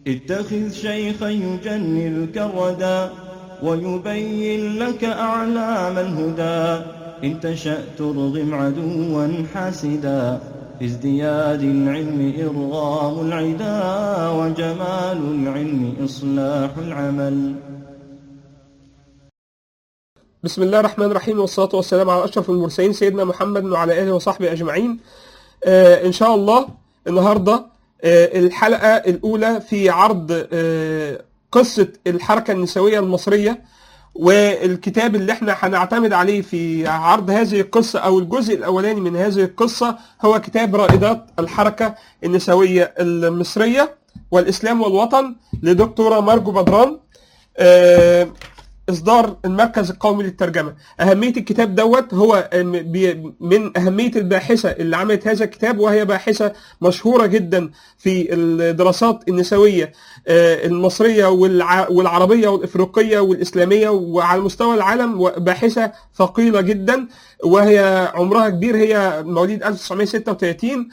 اتخذ شيخا يجنلك الردى ويبين لك أعلام الهدى إن تشأ ترغم عدوا حاسدا في ازدياد العلم إرغام العدا وجمال العلم إصلاح العمل بسم الله الرحمن الرحيم والصلاة والسلام على أشرف المرسلين سيدنا محمد وعلى آله وصحبه أجمعين آه إن شاء الله النهاردة آه الحلقة الأولى في عرض آه قصة الحركة النسوية المصرية والكتاب اللي احنا هنعتمد عليه في عرض هذه القصة أو الجزء الأولاني من هذه القصة هو كتاب رائدات الحركة النسوية المصرية والإسلام والوطن لدكتورة مارجو بدران آه اصدار المركز القومي للترجمه اهميه الكتاب دوت هو من اهميه الباحثه اللي عملت هذا الكتاب وهي باحثه مشهوره جدا في الدراسات النسويه المصريه والعربيه والافريقيه والاسلاميه وعلى مستوى العالم باحثه ثقيله جدا وهي عمرها كبير هي مواليد 1936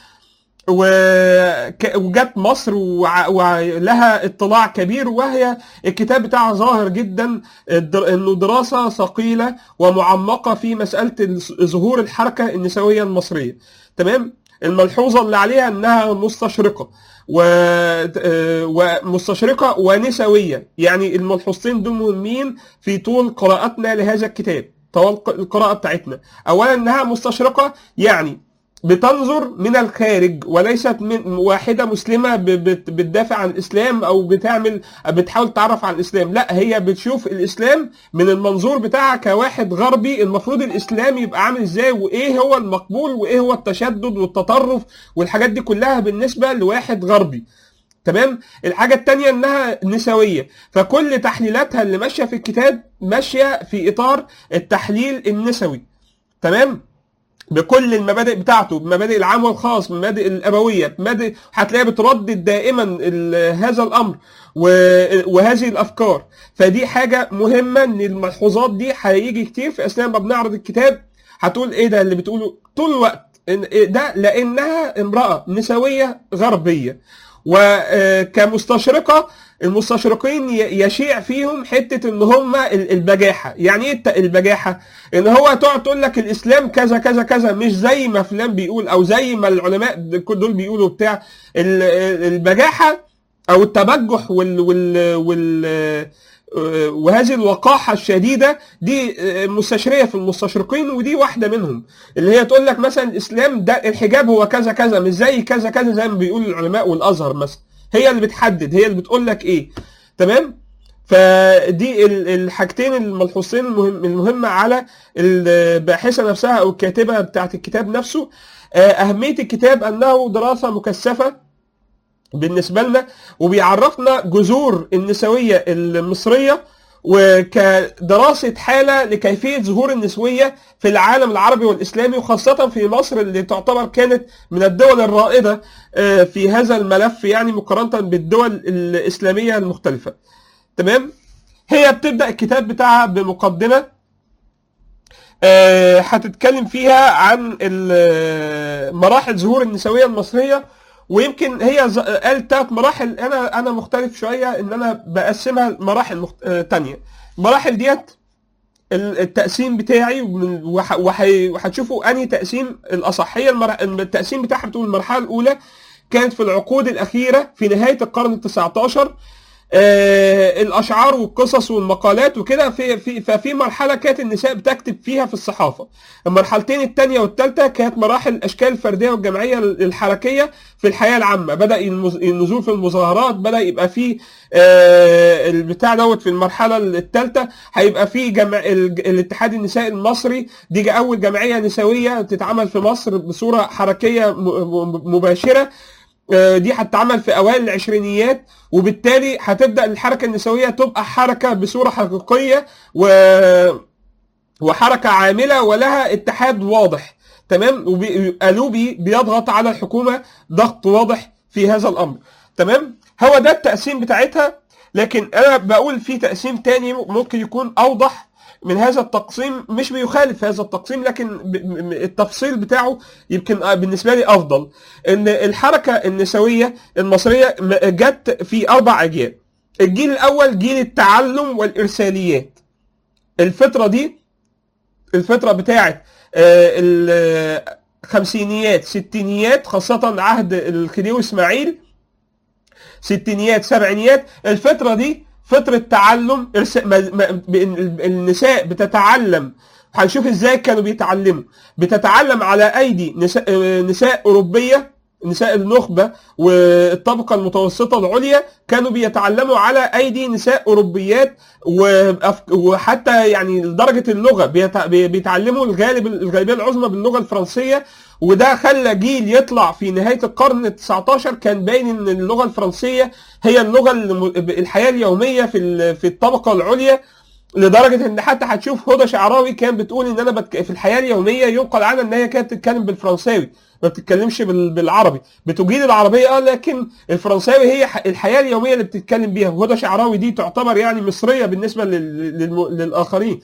وجت مصر ولها اطلاع كبير وهي الكتاب بتاعها ظاهر جدا انه دراسه ثقيله ومعمقه في مساله ظهور الحركه النسويه المصريه تمام الملحوظه اللي عليها انها مستشرقه و... ومستشرقه ونسويه يعني الملحوظتين دول مهمين في طول قراءتنا لهذا الكتاب طوال القراءه بتاعتنا اولا انها مستشرقه يعني بتنظر من الخارج وليست من واحدة مسلمة بتدافع عن الإسلام أو بتعمل بتحاول تعرف عن الإسلام لا هي بتشوف الإسلام من المنظور بتاعها كواحد غربي المفروض الإسلام يبقى عامل إزاي وإيه هو المقبول وإيه هو التشدد والتطرف والحاجات دي كلها بالنسبة لواحد غربي تمام الحاجة التانية انها نسوية فكل تحليلاتها اللي ماشية في الكتاب ماشية في اطار التحليل النسوي تمام بكل المبادئ بتاعته بمبادئ العام والخاص بمبادئ الابويه بمبادئ هتلاقيها بتردد دائما هذا الامر وهذه الافكار فدي حاجه مهمه ان الملحوظات دي هيجي كتير في اثناء ما بنعرض الكتاب هتقول ايه ده اللي بتقوله طول الوقت ده لانها امراه نسويه غربيه وكمستشرقه المستشرقين يشيع فيهم حته ان هم البجاحه يعني ايه البجاحه ان هو تقعد تقول لك الاسلام كذا كذا كذا مش زي ما فلان بيقول او زي ما العلماء دول بيقولوا بتاع البجاحه او التبجح وال وال, وال وهذه الوقاحة الشديدة دي مستشرية في المستشرقين ودي واحدة منهم اللي هي تقول لك مثلا الإسلام ده الحجاب هو كذا كذا مش زي كذا كذا زي ما بيقول العلماء والأزهر مثلا هي اللي بتحدد هي اللي بتقول لك إيه تمام فدي الحاجتين الملحوظتين المهم المهمة على الباحثة نفسها أو الكاتبة بتاعت الكتاب نفسه أهمية الكتاب أنه دراسة مكثفة بالنسبة لنا وبيعرفنا جذور النسوية المصرية وكدراسة حالة لكيفية ظهور النسوية في العالم العربي والإسلامي وخاصة في مصر اللي تعتبر كانت من الدول الرائدة في هذا الملف يعني مقارنة بالدول الإسلامية المختلفة تمام هي بتبدأ الكتاب بتاعها بمقدمة هتتكلم فيها عن مراحل ظهور النسوية المصرية ويمكن هي قالت ثلاث مراحل انا انا مختلف شويه ان انا بقسمها لمراحل مخت... تانية المراحل ديت التقسيم بتاعي وهتشوفوا انهي تقسيم الاصح هي المر... التقسيم بتاعها بتقول المرحله الاولى كانت في العقود الاخيره في نهايه القرن ال19 آه الاشعار والقصص والمقالات وكده في في ففي مرحله كانت النساء بتكتب فيها في الصحافه المرحلتين الثانيه والثالثه كانت مراحل الاشكال الفرديه والجمعيه الحركيه في الحياه العامه بدا النزول في المظاهرات بدا يبقى في آه البتاع دوت في المرحله الثالثه هيبقى في جمع الاتحاد النسائي المصري دي اول جمعيه نسويه تتعمل في مصر بصوره حركيه مباشره دي هتتعمل في اوائل العشرينيات وبالتالي هتبدا الحركه النسويه تبقى حركه بصوره حقيقيه و وحركه عامله ولها اتحاد واضح تمام وقالوبي بيضغط على الحكومه ضغط واضح في هذا الامر تمام هو ده التقسيم بتاعتها لكن انا بقول في تقسيم تاني ممكن يكون اوضح من هذا التقسيم مش بيخالف هذا التقسيم لكن ب- م- التفصيل بتاعه يمكن آه بالنسبه لي افضل ان الحركه النسويه المصريه م- جت في اربع اجيال الجيل الاول جيل التعلم والارساليات الفتره دي الفتره بتاعت آه، الخمسينيات ستينيات خاصه عهد الخديوي اسماعيل ستينيات سبعينيات الفترة دي فترة تعلم إرس- ما- ما- ب- النساء بتتعلم هنشوف ازاي كانوا بيتعلموا بتتعلم على ايدي نساء, آه، نساء اوروبيه نساء النخبة والطبقة المتوسطة العليا كانوا بيتعلموا على أيدي نساء أوروبيات وأف- وحتى يعني لدرجة اللغة بيت- بيتعلموا الغالب الغالبية العظمى باللغة الفرنسية وده خلى جيل يطلع في نهاية القرن ال 19 كان باين ان اللغة الفرنسية هي اللغة الم- الحياة اليومية في ال- في الطبقة العليا لدرجة ان حتى هتشوف هدى شعراوي كان بتقول ان انا بتك... في الحياة اليومية ينقل عنها ان هي كانت بتتكلم بالفرنساوي ما بتتكلمش بال... بالعربي بتجيد العربية اه لكن الفرنساوي هي ح... الحياة اليومية اللي بتتكلم بيها وهدى شعراوي دي تعتبر يعني مصرية بالنسبة لل... للم... للآخرين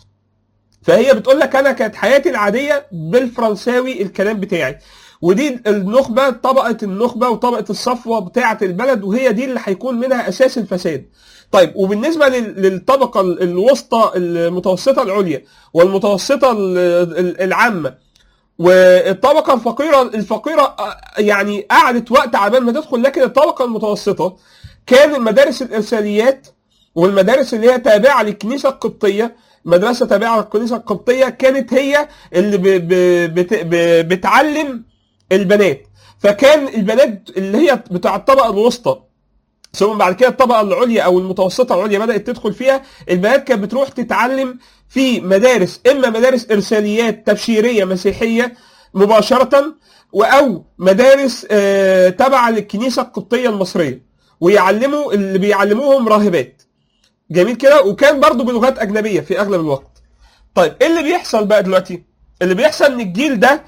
فهي بتقول لك انا كانت حياتي العاديه بالفرنساوي الكلام بتاعي ودي النخبه طبقه النخبه وطبقه الصفوه بتاعه البلد وهي دي اللي هيكون منها اساس الفساد طيب وبالنسبه لل- للطبقه ال- الوسطى المتوسطه العليا والمتوسطه ال- ال- العامه والطبقه الفقيره الفقيره آه، يعني قعدت وقت عبال ما تدخل لكن الطبقه المتوسطه كان مدارس الارساليات والمدارس اللي هي تابعه للكنيسه القبطيه مدرسه تابعه للكنيسه القبطيه كانت هي اللي ب ب بت ب بتعلم البنات فكان البنات اللي هي بتاع الطبقه الوسطى ثم بعد كده الطبقه العليا او المتوسطه العليا بدات تدخل فيها البنات كانت بتروح تتعلم في مدارس اما مدارس ارساليات تبشيريه مسيحيه مباشره او مدارس آه، تابعه للكنيسه القبطيه المصريه ويعلموا اللي بيعلموهم راهبات جميل كده وكان برضو بلغات اجنبيه في اغلب الوقت طيب ايه اللي بيحصل بقى دلوقتي اللي بيحصل ان الجيل ده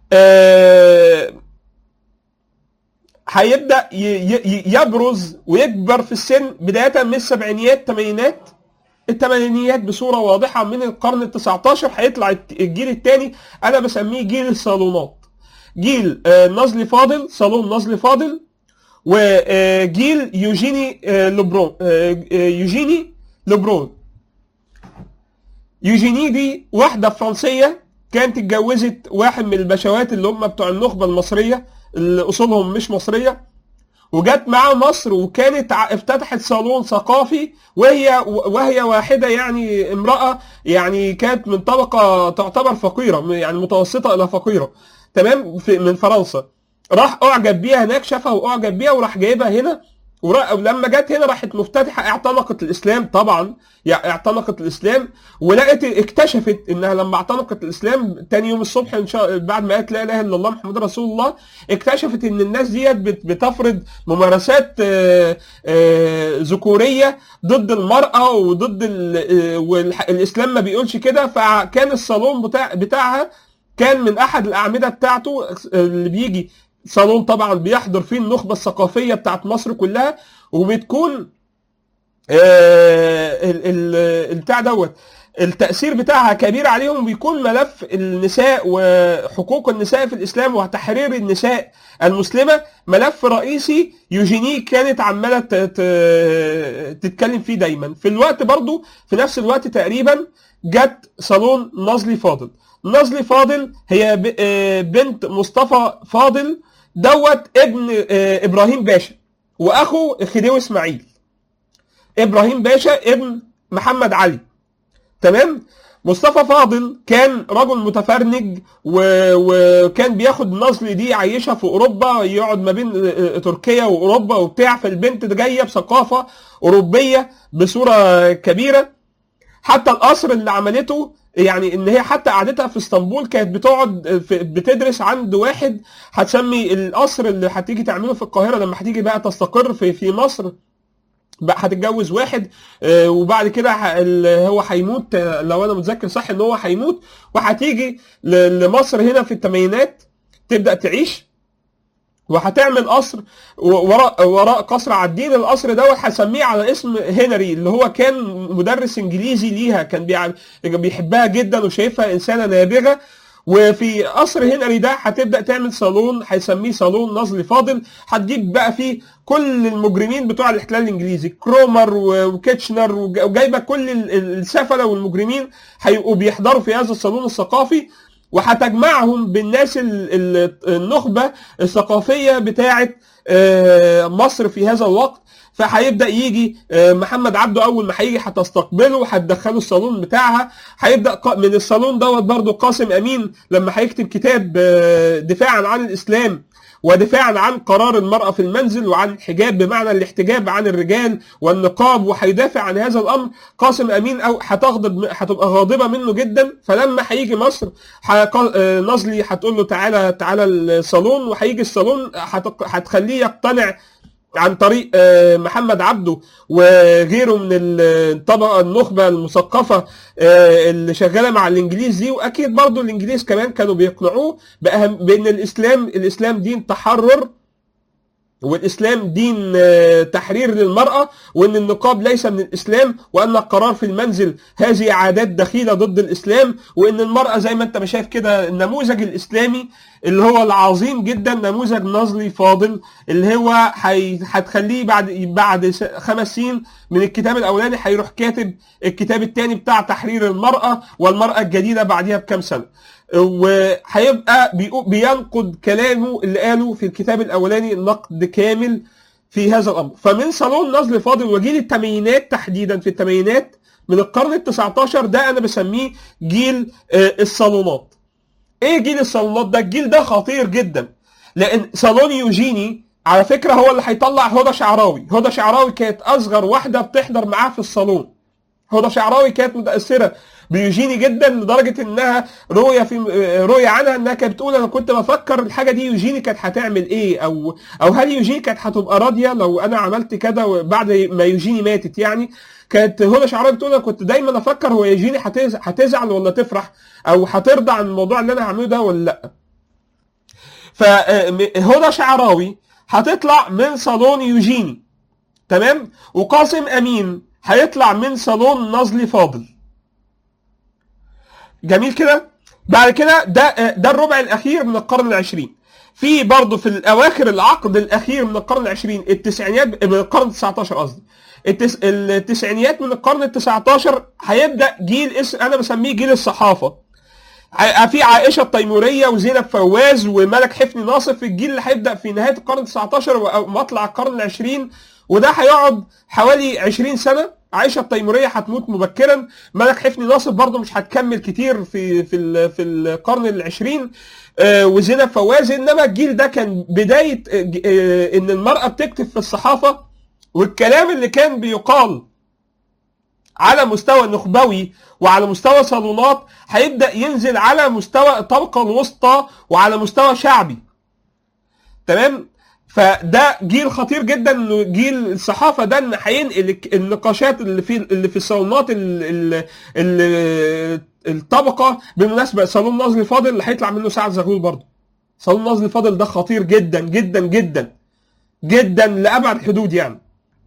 آه، هيبدا ي- ي- يبرز ويكبر في السن بدايه من السبعينيات الثمانينات الثمانينيات بصوره واضحه من القرن ال 19 هيطلع الت- الجيل الثاني انا بسميه جيل الصالونات جيل آه، نزلي فاضل صالون نزلي فاضل وجيل يوجيني آه، لوبرون آه، آه، يوجيني لوبرون يوجيني دي واحدة فرنسية كانت اتجوزت واحد من البشوات اللي هم بتوع النخبة المصرية اللي أصولهم مش مصرية وجت مع مصر وكانت ع- افتتحت صالون ثقافي وهي وهي واحدة يعني امرأة يعني كانت من طبقة تعتبر فقيرة يعني متوسطة إلى فقيرة تمام في من فرنسا راح اعجب بيها هناك شافها واعجب بيها وراح جايبها هنا ورا- ولما جت هنا راحت مفتتحه اعتنقت الاسلام طبعا يعني اعتنقت الاسلام ولقت اكتشفت انها لما اعتنقت الاسلام تاني يوم الصبح ان شاء بعد ما قالت لا اله الا الله محمد رسول الله اكتشفت ان الناس ديت بت- بتفرض ممارسات آه، آه، ذكوريه ضد المراه وضد ال- آه، والح- الاسلام ما بيقولش كده فكان الصالون بتاع بتاعها كان من احد الاعمده بتاعته اللي بيجي صالون طبعا بيحضر فيه النخبه الثقافيه بتاعت مصر كلها وبتكون آه، ال- ال- البتاع دوت التأثير بتاعها كبير عليهم بيكون ملف النساء وحقوق النساء في الإسلام وتحرير النساء المسلمة ملف رئيسي يوجيني كانت عمالة ت- ت- تتكلم فيه دايما في الوقت برضو في نفس الوقت تقريبا جت صالون نازلي فاضل نازلي فاضل هي ب- آه، بنت مصطفى فاضل دوت ابن آه، إبراهيم باشا وأخو خديوي إسماعيل ابراهيم باشا ابن محمد علي تمام مصطفى فاضل كان رجل متفرنج و... وكان بياخد نصل دي يعيشها في اوروبا يقعد ما بين آه، تركيا واوروبا وبتاع فالبنت دي جايه بثقافه اوروبيه بصوره كبيره حتى القصر اللي عملته يعني ان هي حتى قعدتها في اسطنبول كانت بتقعد في بتدرس عند واحد هتسمي القصر اللي هتيجي تعمله في القاهره لما هتيجي بقى تستقر في في مصر بقى هتتجوز واحد آه، وبعد كده ه- ال- هو هيموت آه، لو انا متذكر صح ان هو هيموت وهتيجي ل- لمصر هنا في الثمانينات تبدا تعيش وهتعمل قصر وراء وراء قصر عابدين القصر دوت هسميه على اسم هنري اللي هو كان مدرس انجليزي ليها كان بيع- بيحبها جدا وشايفها انسانه نابغه وفي قصر هنري ده هتبدا تعمل صالون هيسميه صالون نزل فاضل هتجيب بقى فيه كل المجرمين بتوع الاحتلال الانجليزي كرومر و- وكيتشنر وج- وجايبه كل ال- ال- السفله والمجرمين هيبقوا بيحضروا في هذا الصالون الثقافي وهتجمعهم بالناس ال- ال- النخبه الثقافيه بتاعه آه، مصر في هذا الوقت فهيبدا يجي آه، محمد عبده اول ما هيجي هتستقبله وهتدخله الصالون بتاعها هيبدا ق- من الصالون دوت برضو قاسم امين لما هيكتب كتاب آه، دفاعا عن الاسلام ودفاعا عن قرار المرأة في المنزل وعن الحجاب بمعنى الاحتجاب عن الرجال والنقاب وهيدافع عن هذا الأمر قاسم أمين أو هتغضب هتبقى غاضبة منه جدا فلما هيجي مصر هيق- آه، نازلي هتقول له تعالى تعالى الصالون وهيجي الصالون هتق- هتخليه يقتنع عن طريق آه، محمد عبده وغيره من الطبقه النخبه المثقفه آه، اللي شغاله مع الانجليز دي واكيد برضو الانجليز كمان كانوا بيقنعوه بأهم بان الاسلام الاسلام دين تحرر والاسلام دين آه، تحرير للمراه وان النقاب ليس من الاسلام وان القرار في المنزل هذه عادات دخيله ضد الاسلام وان المراه زي ما انت ما شايف كده النموذج الاسلامي اللي هو العظيم جدا نموذج نظري فاضل اللي هو هي- هتخليه بعد بعد س- خمس سنين من الكتاب الاولاني هيروح كاتب الكتاب الثاني بتاع تحرير المراه والمراه الجديده بعديها بكام سنه وهيبقى بيقو- بينقد كلامه اللي قاله في الكتاب الاولاني نقد كامل في هذا الامر فمن صالون نزل فاضل وجيل الثمانينات تحديدا في الثمانينات من القرن ال 19 ده انا بسميه جيل آه، الصالونات ايه جيل الصالونات ده الجيل ده خطير جدا لان صالون يوجيني على فكره هو اللي هيطلع هدى شعراوي هدى شعراوي كانت اصغر واحده بتحضر معاه في الصالون هدى شعراوي كانت متاثره بيوجيني جدا لدرجه انها رؤيه في رؤيه عنها انها كانت بتقول انا كنت بفكر الحاجه دي يوجيني كانت هتعمل ايه او او هل يوجيني كانت هتبقى راضيه لو انا عملت كده بعد ما يوجيني ماتت يعني كانت هدى شعراوي بتقول انا كنت دايما افكر هو يوجيني هتز- هتزعل ولا تفرح او هترضى عن الموضوع اللي انا هعمله ده ولا لا فهدى شعراوي هتطلع من صالون يوجيني تمام وقاسم امين هيطلع من صالون نزلي فاضل جميل كده بعد كده ده ده الربع الاخير من القرن العشرين في برضه في الاواخر العقد الاخير من القرن العشرين التسعينيات من القرن ال 19 قصدي التس... التسعينيات من القرن ال 19 هيبدا جيل اسم انا بسميه جيل الصحافه ع- في عائشه التيموريه وزينب فواز وملك حفني ناصر في الجيل اللي هيبدا في نهايه القرن ال 19 ومطلع القرن العشرين وده هيقعد حوالي 20 سنه عائشه التيموريه هتموت مبكرا ملك حفني ناصر برضه مش هتكمل كتير في في ال- في القرن العشرين آه، وزينب فواز انما الجيل ده كان بدايه آه، ج- آه، ان المراه بتكتب في الصحافه والكلام اللي كان بيقال على مستوى نخبوي وعلى مستوى صالونات هيبدا ينزل على مستوى الطبقه الوسطى وعلى مستوى شعبي تمام فده جيل خطير جدا انه جيل الصحافه ده ان هينقل الك- النقاشات اللي في اللي في الصالونات ال- ال- ال- الطبقه بالمناسبه صالون نازلي فاضل اللي هيطلع منه سعد زغلول برضه صالون نازلي فاضل ده خطير جدا جدا جدا جدا لابعد الحدود يعني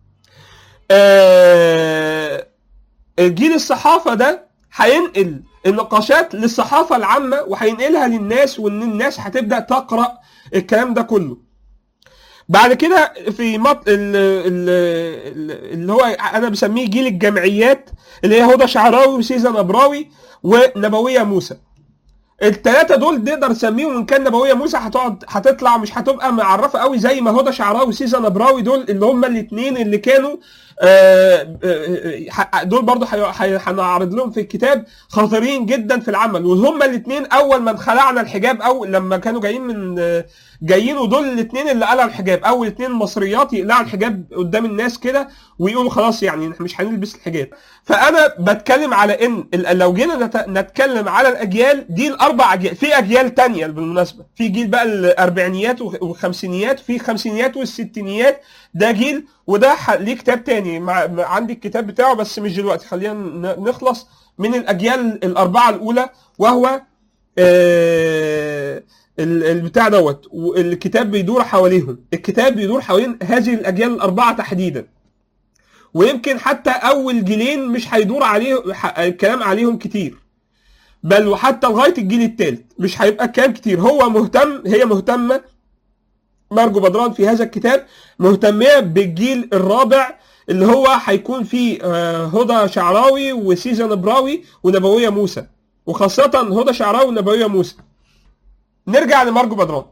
آه، الجيل الصحافه ده هينقل النقاشات للصحافه العامه وهينقلها للناس وان الناس هتبدا تقرا الكلام ده كله بعد كده في مط... ال... ال... ال- اللي هو انا بسميه جيل الجمعيات اللي هي هدى شعراوي وسيزا نبراوي ونبويه موسى الثلاثه دول نقدر نسميهم ان كان نبويه موسى هتقعد هتطلع مش هتبقى معرفه قوي زي ما هدى شعراوي وسيزا نبراوي دول اللي هم الاثنين اللي كانوا آه، آه، آه، دول برضه هي- هي- هنعرض لهم في الكتاب خطيرين جدا في العمل وهم الاثنين اول ما انخلعنا الحجاب او لما كانوا جايين من آه، جايين ودول الاثنين اللي قلعوا الحجاب اول اثنين مصريات يقلعوا الحجاب قدام الناس كده ويقولوا خلاص يعني احنا مش هنلبس الحجاب فانا بتكلم على ان ال- لو جينا نت- نتكلم على الاجيال دي الاربع اجيال في اجيال تانية بالمناسبه في جيل بقى الاربعينيات والخمسينيات في الخمسينيات والستينيات ده جيل وده ح- ليه كتاب تاني مع مع- عندي الكتاب بتاعه بس مش دلوقتي خلينا ن- نخلص من الاجيال الاربعه الاولى وهو آه، ال- البتاع دوت والكتاب بيدور حواليهم الكتاب بيدور حوالين هذه الاجيال الاربعه تحديدا ويمكن حتى اول جيلين مش هيدور عليه ح- الكلام عليهم كتير بل وحتى لغايه الجيل الثالث مش هيبقى الكلام كتير هو مهتم هي مهتمه مارجو بدران في هذا الكتاب مهتميه بالجيل الرابع اللي هو هيكون فيه آه، هدى شعراوي وسيزن نبراوي ونبويه موسى وخاصه هدى شعراوي ونبويه موسى نرجع لمارجو بدران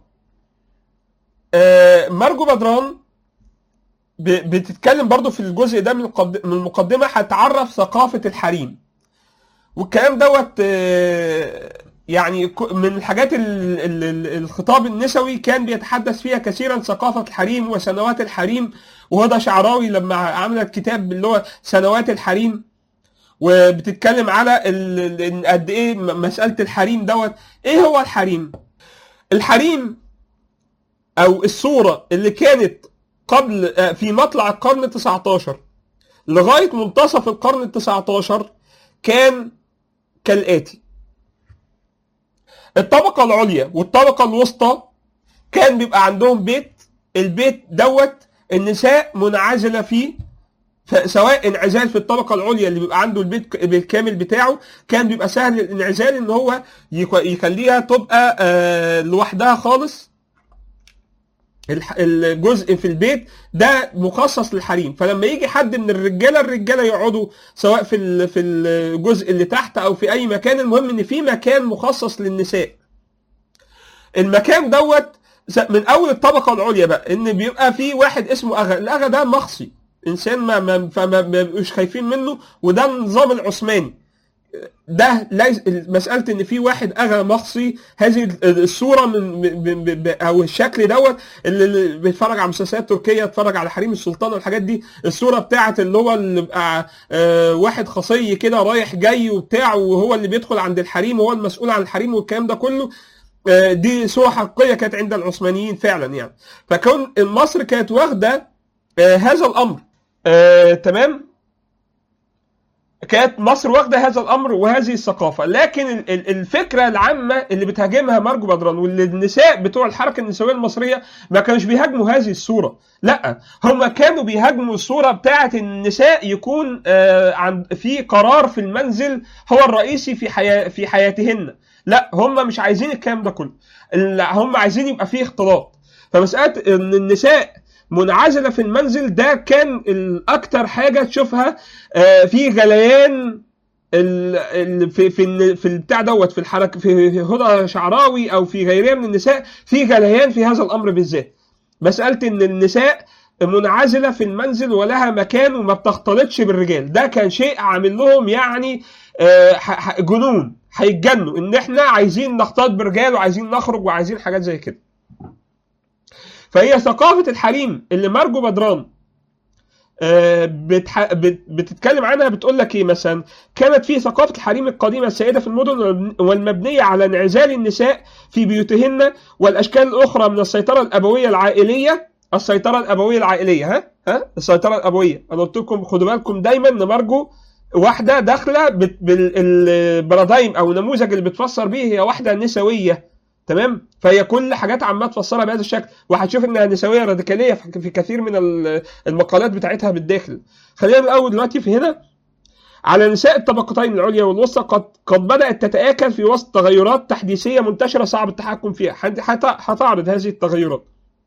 آه، مارجو بدران ب- بتتكلم برضو في الجزء ده من القد- من المقدمه هتعرف ثقافه الحريم والكلام دوت آه، يعني ك- من الحاجات ال- ال- ال- الخطاب النسوي كان بيتحدث فيها كثيرا ثقافة الحريم وسنوات الحريم وهدى شعراوي لما عملت كتاب اللي هو سنوات الحريم وبتتكلم على ال- ال- قد ايه م- مسألة الحريم دوت ايه هو الحريم الحريم او الصورة اللي كانت قبل آه، في مطلع القرن 19 لغاية منتصف القرن ال 19 كان كالآتي الطبقة العليا والطبقة الوسطى كان بيبقى عندهم بيت البيت دوت النساء منعزلة فيه ف- سواء انعزال في الطبقة العليا اللي بيبقى عنده البيت ك- بالكامل بتاعه كان بيبقى سهل الانعزال ان هو يك- يخليها تبقى آه، لوحدها خالص الح- الجزء في البيت ده مخصص للحريم فلما يجي حد من الرجاله الرجاله يقعدوا سواء في ال- في الجزء اللي تحت او في اي مكان المهم ان في مكان مخصص للنساء المكان دوت ز- من اول الطبقه العليا بقى ان بيبقى في واحد اسمه اغا الاغا ده مخصي انسان ما ما فما ما بيبقوش خايفين منه وده النظام العثماني ده ليس مساله ان في واحد اغا مخصي هذه الصوره من من- من- من- او الشكل دوت اللي اللي بيتفرج على مسلسلات تركيه يتفرج على حريم السلطان والحاجات دي الصوره بتاعت اللي هو اللي بقى آه، واحد خصي كده رايح جاي وبتاع وهو اللي بيدخل عند الحريم وهو المسؤول عن الحريم والكلام ده كله آه، دي صوره حقيقيه كانت عند العثمانيين فعلا يعني فكون مصر كانت واخده آه، هذا الامر آه، تمام كانت مصر واخده هذا الامر وهذه الثقافه لكن ال- ال- الفكره العامه اللي بتهاجمها مارجو بدران واللي النساء بتوع الحركه النسويه المصريه ما كانوش بيهاجموا هذه الصوره لا هم كانوا بيهاجموا الصوره بتاعه النساء يكون آه، عن في قرار في المنزل هو الرئيسي في حياه في حياتهن لا هم مش عايزين الكلام ده كله ال- هم عايزين يبقى فيه اختلاط فمساله ان النساء منعزله في المنزل ده كان الاكتر حاجه تشوفها آه، في غليان ال- ال- في في ال- في البتاع دوت في الحركه في في هدى شعراوي او في غيرها من النساء في غليان في هذا الامر بالذات مساله ان النساء منعزله في المنزل ولها مكان وما بتختلطش بالرجال ده كان شيء عامل لهم يعني آه، ح- ح- جنون هيتجنوا ان احنا عايزين نختلط برجال وعايزين نخرج وعايزين حاجات زي كده فهي ثقافه الحريم اللي مارجو بدران آه، بتح... بت... بتتكلم عنها بتقول لك ايه مثلا كانت في ثقافه الحريم القديمه السائده في المدن والم- والمبنيه على انعزال النساء في بيوتهن والاشكال الاخرى من السيطره الابويه العائليه السيطره الابويه العائليه ها ها السيطره الابويه انا قلت لكم خدوا بالكم دايما ان مارجو واحده داخله بت... بالبارادايم او النموذج اللي بتفسر بيه هي واحده نسويه تمام فهي كل حاجات عماله تفسرها بهذا الشكل وهتشوف انها نسويه راديكاليه في في كثير من ال- المقالات بتاعتها بالداخل خلينا الاول دلوقتي في هنا على نساء الطبقتين العليا والوسطى قد قد بدات تتاكل في وسط تغيرات تحديثيه منتشره صعب التحكم فيها هت- هت- هتعرض هذه التغيرات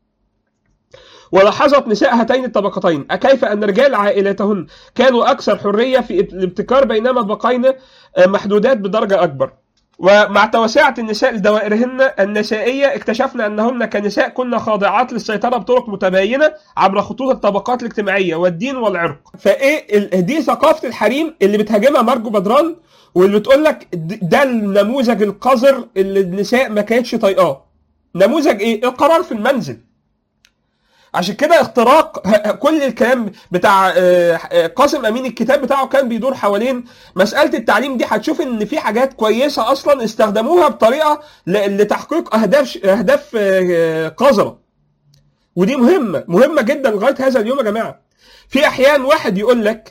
ولاحظت نساء هاتين الطبقتين كيف أن رجال عائلتهن كانوا أكثر حرية في الابتكار بينما البقين محدودات بدرجة أكبر ومع توسعة النساء لدوائرهن النسائية اكتشفنا أنهن كنساء كن خاضعات للسيطرة بطرق متباينة عبر خطوط الطبقات الاجتماعية والدين والعرق فإيه ال- دي ثقافة الحريم اللي بتهاجمها مارجو بدران واللي بتقول لك د- ده النموذج القذر اللي النساء ما كانتش طايقاه نموذج ايه القرار في المنزل عشان كده اختراق ه- كل الكلام بتاع آه، آه، قاسم امين الكتاب بتاعه كان بيدور حوالين مساله التعليم دي هتشوف ان في حاجات كويسه اصلا استخدموها بطريقه ل- لتحقيق اهداف ش- اهداف آه، قذره ودي مهمه مهمه جدا لغايه هذا اليوم يا جماعه في احيان واحد يقول لك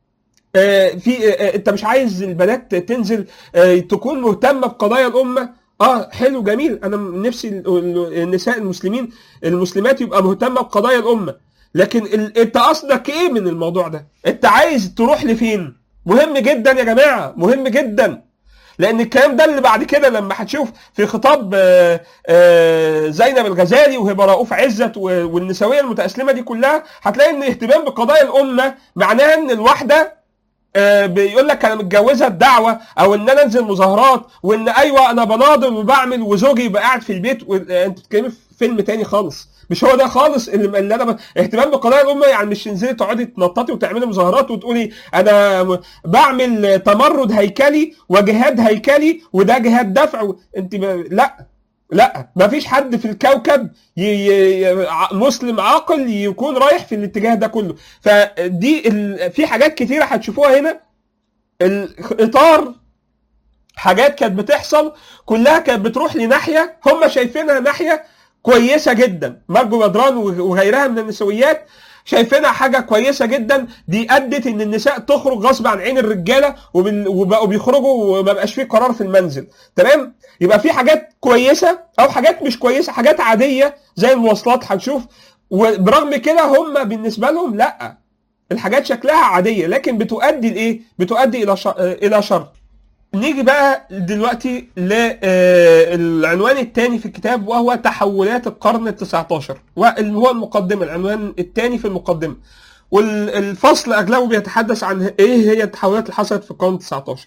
آه، في آه، انت مش عايز البنات تنزل آه، تكون مهتمه بقضايا الامه اه حلو جميل انا نفسي ال- ال- النساء المسلمين المسلمات يبقى مهتمه بقضايا الامه لكن ال... انت قصدك ايه من الموضوع ده انت عايز تروح لفين مهم جدا يا جماعه مهم جدا لان الكلام ده اللي بعد كده لما هتشوف في خطاب آه، آه، زينب الغزالي وهبه رؤوف عزت و- والنسويه المتاسلمه دي كلها هتلاقي ان الاهتمام بقضايا الامه معناها ان الواحده آه، بيقول لك انا متجوزه الدعوه او ان انا انزل مظاهرات وان ايوه انا بناضل وبعمل وزوجي يبقى قاعد في البيت و... آه، انت بتتكلمي في فيلم تاني خالص مش هو ده خالص اللي, اللي انا ب... اهتمام بقضايا الامه يعني مش تنزلي تقعدي تنططي وتعملي مظاهرات وتقولي انا م- بعمل تمرد هيكلي وجهاد هيكلي وده جهاد دفع و... انت ب... لا لا ما فيش حد في الكوكب ي... ي... ي- ع- مسلم عاقل يكون رايح في الاتجاه ده كله فدي ال... في حاجات كتيره هتشوفوها هنا الاطار حاجات كانت بتحصل كلها كانت بتروح لناحيه هم شايفينها ناحيه كويسه جدا مرجو بدران وغيرها من النسويات شايفينها حاجه كويسه جدا دي ادت ان النساء تخرج غصب عن عين الرجاله وبال- وبقوا بيخرجوا وما بقاش فيه قرار في المنزل تمام يبقى في حاجات كويسه او حاجات مش كويسه حاجات عاديه زي المواصلات هنشوف وبرغم كده هم بالنسبه لهم لا الحاجات شكلها عاديه لكن بتؤدي لايه بتؤدي الى شر الى شر نيجي بقى دلوقتي للعنوان الثاني في الكتاب وهو تحولات القرن ال 19 واللي هو المقدمه العنوان الثاني في المقدمه والفصل اغلبه بيتحدث عن ايه هي التحولات اللي حصلت في القرن ال 19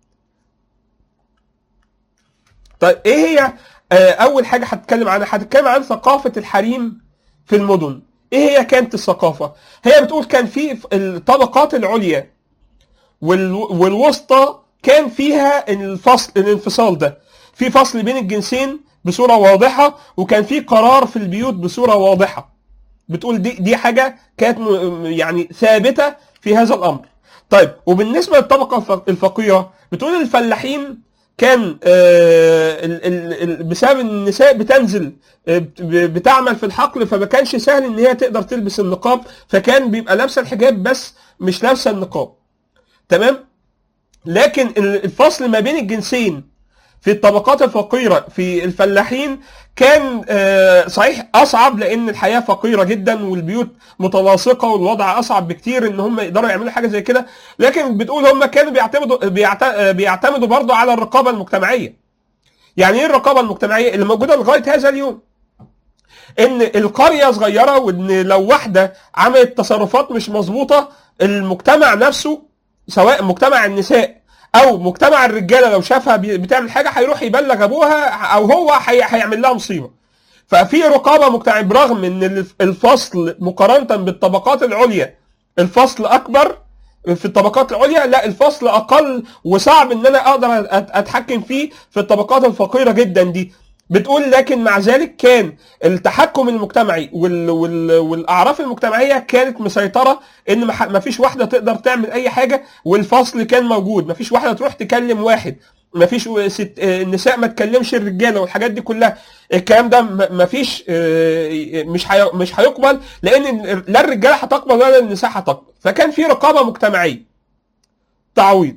طيب ايه هي آه، اول حاجه هتتكلم عنها هتتكلم عن ثقافه الحريم في المدن ايه هي كانت الثقافه هي بتقول كان في الطبقات العليا وال- والوسطى كان فيها الفصل الانفصال ده في فصل بين الجنسين بصوره واضحه وكان في قرار في البيوت بصوره واضحه بتقول دي دي حاجه كانت م- يعني ثابته في هذا الامر طيب وبالنسبه للطبقه الف- الفقيره بتقول الفلاحين كان آه، ال- ال- ال- بسبب ان النساء بتنزل آه، بت- بتعمل في الحقل فما كانش سهل ان هي تقدر تلبس النقاب فكان بيبقى لابسه الحجاب بس مش لابسه النقاب تمام لكن ال- الفصل ما بين الجنسين في الطبقات الفقيرة في الفلاحين كان آه، صحيح أصعب لأن الحياة فقيرة جدا والبيوت متلاصقة والوضع أصعب بكتير إن هم يقدروا يعملوا حاجة زي كده لكن بتقول هم كانوا بيعتمدوا بيعت- آه، بيعتمدوا برضه على الرقابة المجتمعية يعني إيه الرقابة المجتمعية اللي موجودة لغاية هذا اليوم ان القريه صغيره وان لو واحده عملت تصرفات مش مظبوطه المجتمع نفسه سواء مجتمع النساء او مجتمع الرجاله لو شافها بي- بتعمل حاجه هيروح يبلغ ابوها او هو هي- هيعمل لها مصيبه ففي رقابه مجتمعيه برغم ان الف- الفصل مقارنه بالطبقات العليا الفصل اكبر في الطبقات العليا لا الفصل اقل وصعب ان انا اقدر أت- اتحكم فيه في الطبقات الفقيره جدا دي بتقول لكن مع ذلك كان التحكم المجتمعي وال وال والاعراف المجتمعيه كانت مسيطره ان ما ح- ما فيش واحده تقدر تعمل اي حاجه والفصل كان موجود ما فيش واحده تروح تكلم واحد ما فيش و- ست آه، النساء ما تكلمش الرجاله والحاجات دي كلها الكلام ده ما ما فيش آه، مش هي- مش هيقبل لان ال- لا الرجاله هتقبل ولا النساء هتقبل فكان في رقابه مجتمعيه تعويض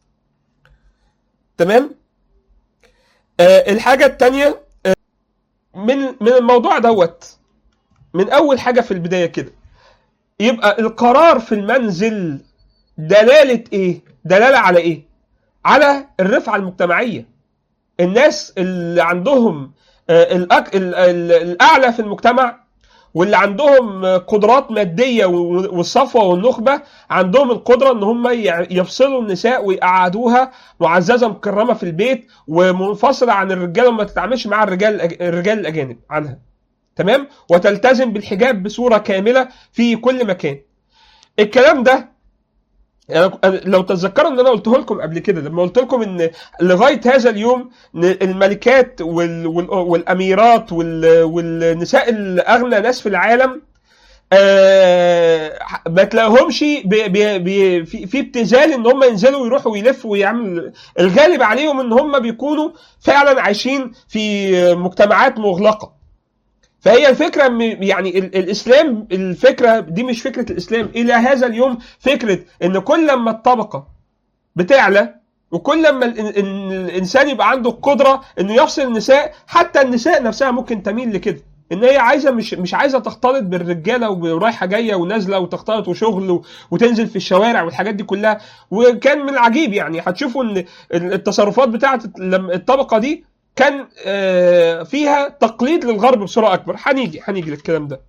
تمام آه، الحاجه الثانيه من من الموضوع دوت من اول حاجه في البدايه كده يبقى القرار في المنزل دلاله ايه دلاله على ايه على الرفعه المجتمعيه الناس اللي عندهم آه، الأك... ال- ال- الاعلى في المجتمع واللي عندهم آه، قدرات ماديه و- والصفوه والنخبه عندهم القدره ان هم يع- يفصلوا النساء ويقعدوها معززه مكرمه في البيت ومنفصله عن الرجال وما تتعاملش مع الرجال الأج- الرجال الاجانب عنها تمام وتلتزم بالحجاب بصوره كامله في كل مكان الكلام ده يعني أنا- لو تتذكروا ان انا قلته لكم قبل كده لما قلت لكم ان لغايه هذا اليوم إن الملكات وال وال والاميرات وال والنساء الاغنى ناس في العالم آه، ما تلاقيهمش بي- بي- بي- في في ابتذال ان هم ينزلوا ويروحوا ويلفوا ويعملوا الغالب عليهم ان هم بيكونوا فعلا عايشين في مجتمعات مغلقه فهي الفكره م- يعني ال- الاسلام الفكره دي مش فكره الاسلام الى هذا اليوم فكره ان كل لما الطبقه بتعلى وكل لما ال- ال- الانسان يبقى عنده القدره انه يفصل النساء حتى النساء نفسها ممكن تميل لكده ان هي عايزه مش مش عايزه تختلط بالرجاله ورايحه جايه ونازله وتختلط وشغل و- وتنزل في الشوارع والحاجات دي كلها وكان من العجيب يعني هتشوفوا ان التصرفات بتاعه لما الطبقه دي كان آه، فيها تقليد للغرب بصوره اكبر هنيجي هنيجي للكلام ده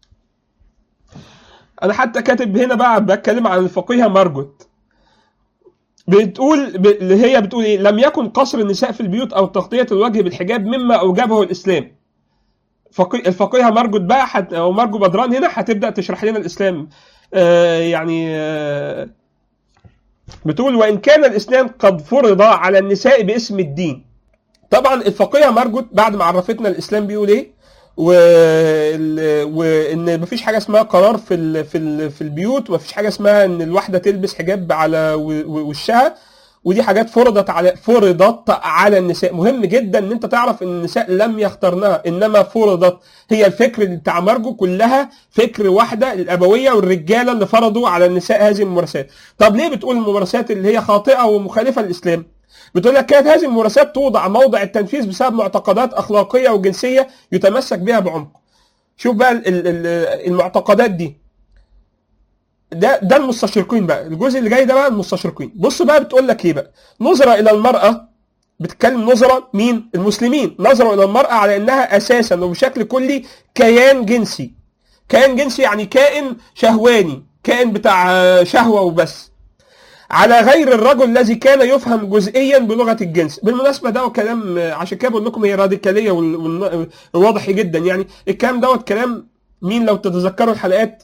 انا حتى كاتب هنا بقى بتكلم عن الفقيهه مارجوت بتقول ب... اللي هي بتقول ايه لم يكن قصر النساء في البيوت او تغطيه الوجه بالحجاب مما اوجبه الاسلام فقي... الفقيهه مارجوت بقى حت... او مارجو بدران هنا هتبدا تشرح لنا الاسلام آه يعني آه بتقول وان كان الاسلام قد فرض على النساء باسم الدين طبعا الفقيه مارجوت بعد ما عرفتنا الاسلام بيقول ايه وال- وان مفيش حاجه اسمها قرار في ال... في ال... في البيوت ومفيش حاجه اسمها ان الواحده تلبس حجاب على و- و- وشها ودي حاجات فرضت على فرضت على النساء مهم جدا ان انت تعرف ان النساء لم يخترنها انما فرضت هي الفكر بتاع مارجو كلها فكر واحده الابويه والرجاله اللي فرضوا على النساء هذه الممارسات طب ليه بتقول الممارسات اللي هي خاطئه ومخالفه للاسلام بتقول لك كانت هذه الممارسات توضع موضع التنفيذ بسبب معتقدات اخلاقيه وجنسيه يتمسك بها بعمق شوف بقى ال- ال- ال- المعتقدات دي ده ده المستشرقين بقى الجزء اللي جاي ده بقى المستشرقين بص بقى بتقول لك ايه بقى نظره الى المراه بتتكلم نظره مين المسلمين نظروا الى المراه على انها اساسا وبشكل كلي كيان جنسي كيان جنسي يعني كائن شهواني كائن بتاع آه، شهوه وبس على غير الرجل الذي كان يفهم جزئيا بلغه الجنس بالمناسبه ده كلام آه، عشان كده بقول لكم هي راديكاليه وال- وال- وواضح جدا يعني الكلام دوت كلام مين لو تتذكروا الحلقات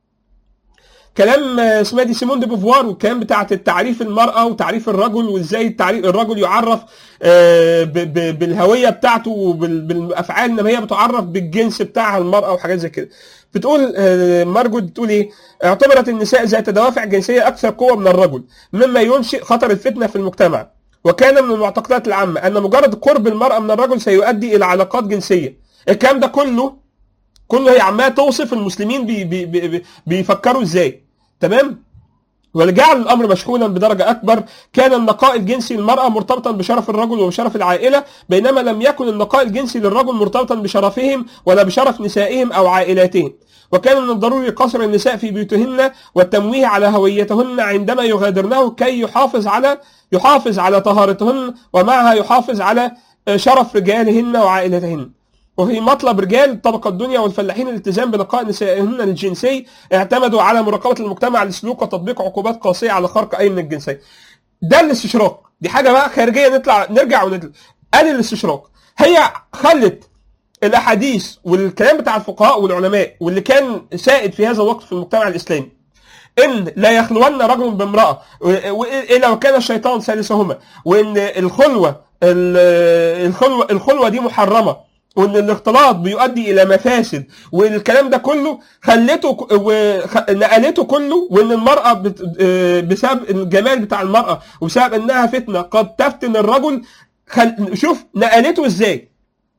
كلام آه، اسمها دي سيمون دي بوفوار والكلام بتاعت التعريف المرأة وتعريف الرجل وازاي التعريف الرجل يعرف آه، ب- ب- بالهوية بتاعته وبالأفعال انما هي بتعرف بالجنس بتاعها المرأة وحاجات زي كده بتقول آه، مارجوت بتقول ايه اعتبرت النساء ذات دوافع جنسية أكثر قوة من الرجل مما ينشئ خطر الفتنة في المجتمع وكان من المعتقدات العامة أن مجرد قرب المرأة من الرجل سيؤدي إلى علاقات جنسية الكلام ده كله كله هي عماله توصف المسلمين بي بي بي بي بيفكروا ازاي تمام ولجعل الامر مشحونا بدرجه اكبر كان النقاء الجنسي للمراه مرتبطا بشرف الرجل وبشرف العائله بينما لم يكن النقاء الجنسي للرجل مرتبطا بشرفهم ولا بشرف نسائهم او عائلاتهم وكان من الضروري قصر النساء في بيوتهن والتمويه على هويتهن عندما يغادرنه كي يحافظ على يحافظ على طهارتهن ومعها يحافظ على شرف رجالهن وعائلتهن وفي مطلب رجال الطبقة الدنيا والفلاحين الالتزام بنقاء نسائهن الجنسي اعتمدوا على مراقبة المجتمع لسلوك وتطبيق عقوبات قاسية على خرق أي من الجنسين. ده الاستشراق، دي حاجة بقى خارجية نطلع نرجع ونطلع. قال الاستشراق هي خلت الأحاديث والكلام بتاع الفقهاء والعلماء واللي كان سائد في هذا الوقت في المجتمع الإسلامي ان لا يخلون رجل بامراه الا وكان الشيطان ثالثهما وان الخلوه ال- الخلوه الخلوه دي محرمه وان الاختلاط بيؤدي الى مفاسد والكلام ده كله خلته ك- وخ- نقلته كله وان المراه بت- آه، بسبب الجمال بتاع المراه وبسبب انها فتنه قد تفتن الرجل خل... شوف نقلته ازاي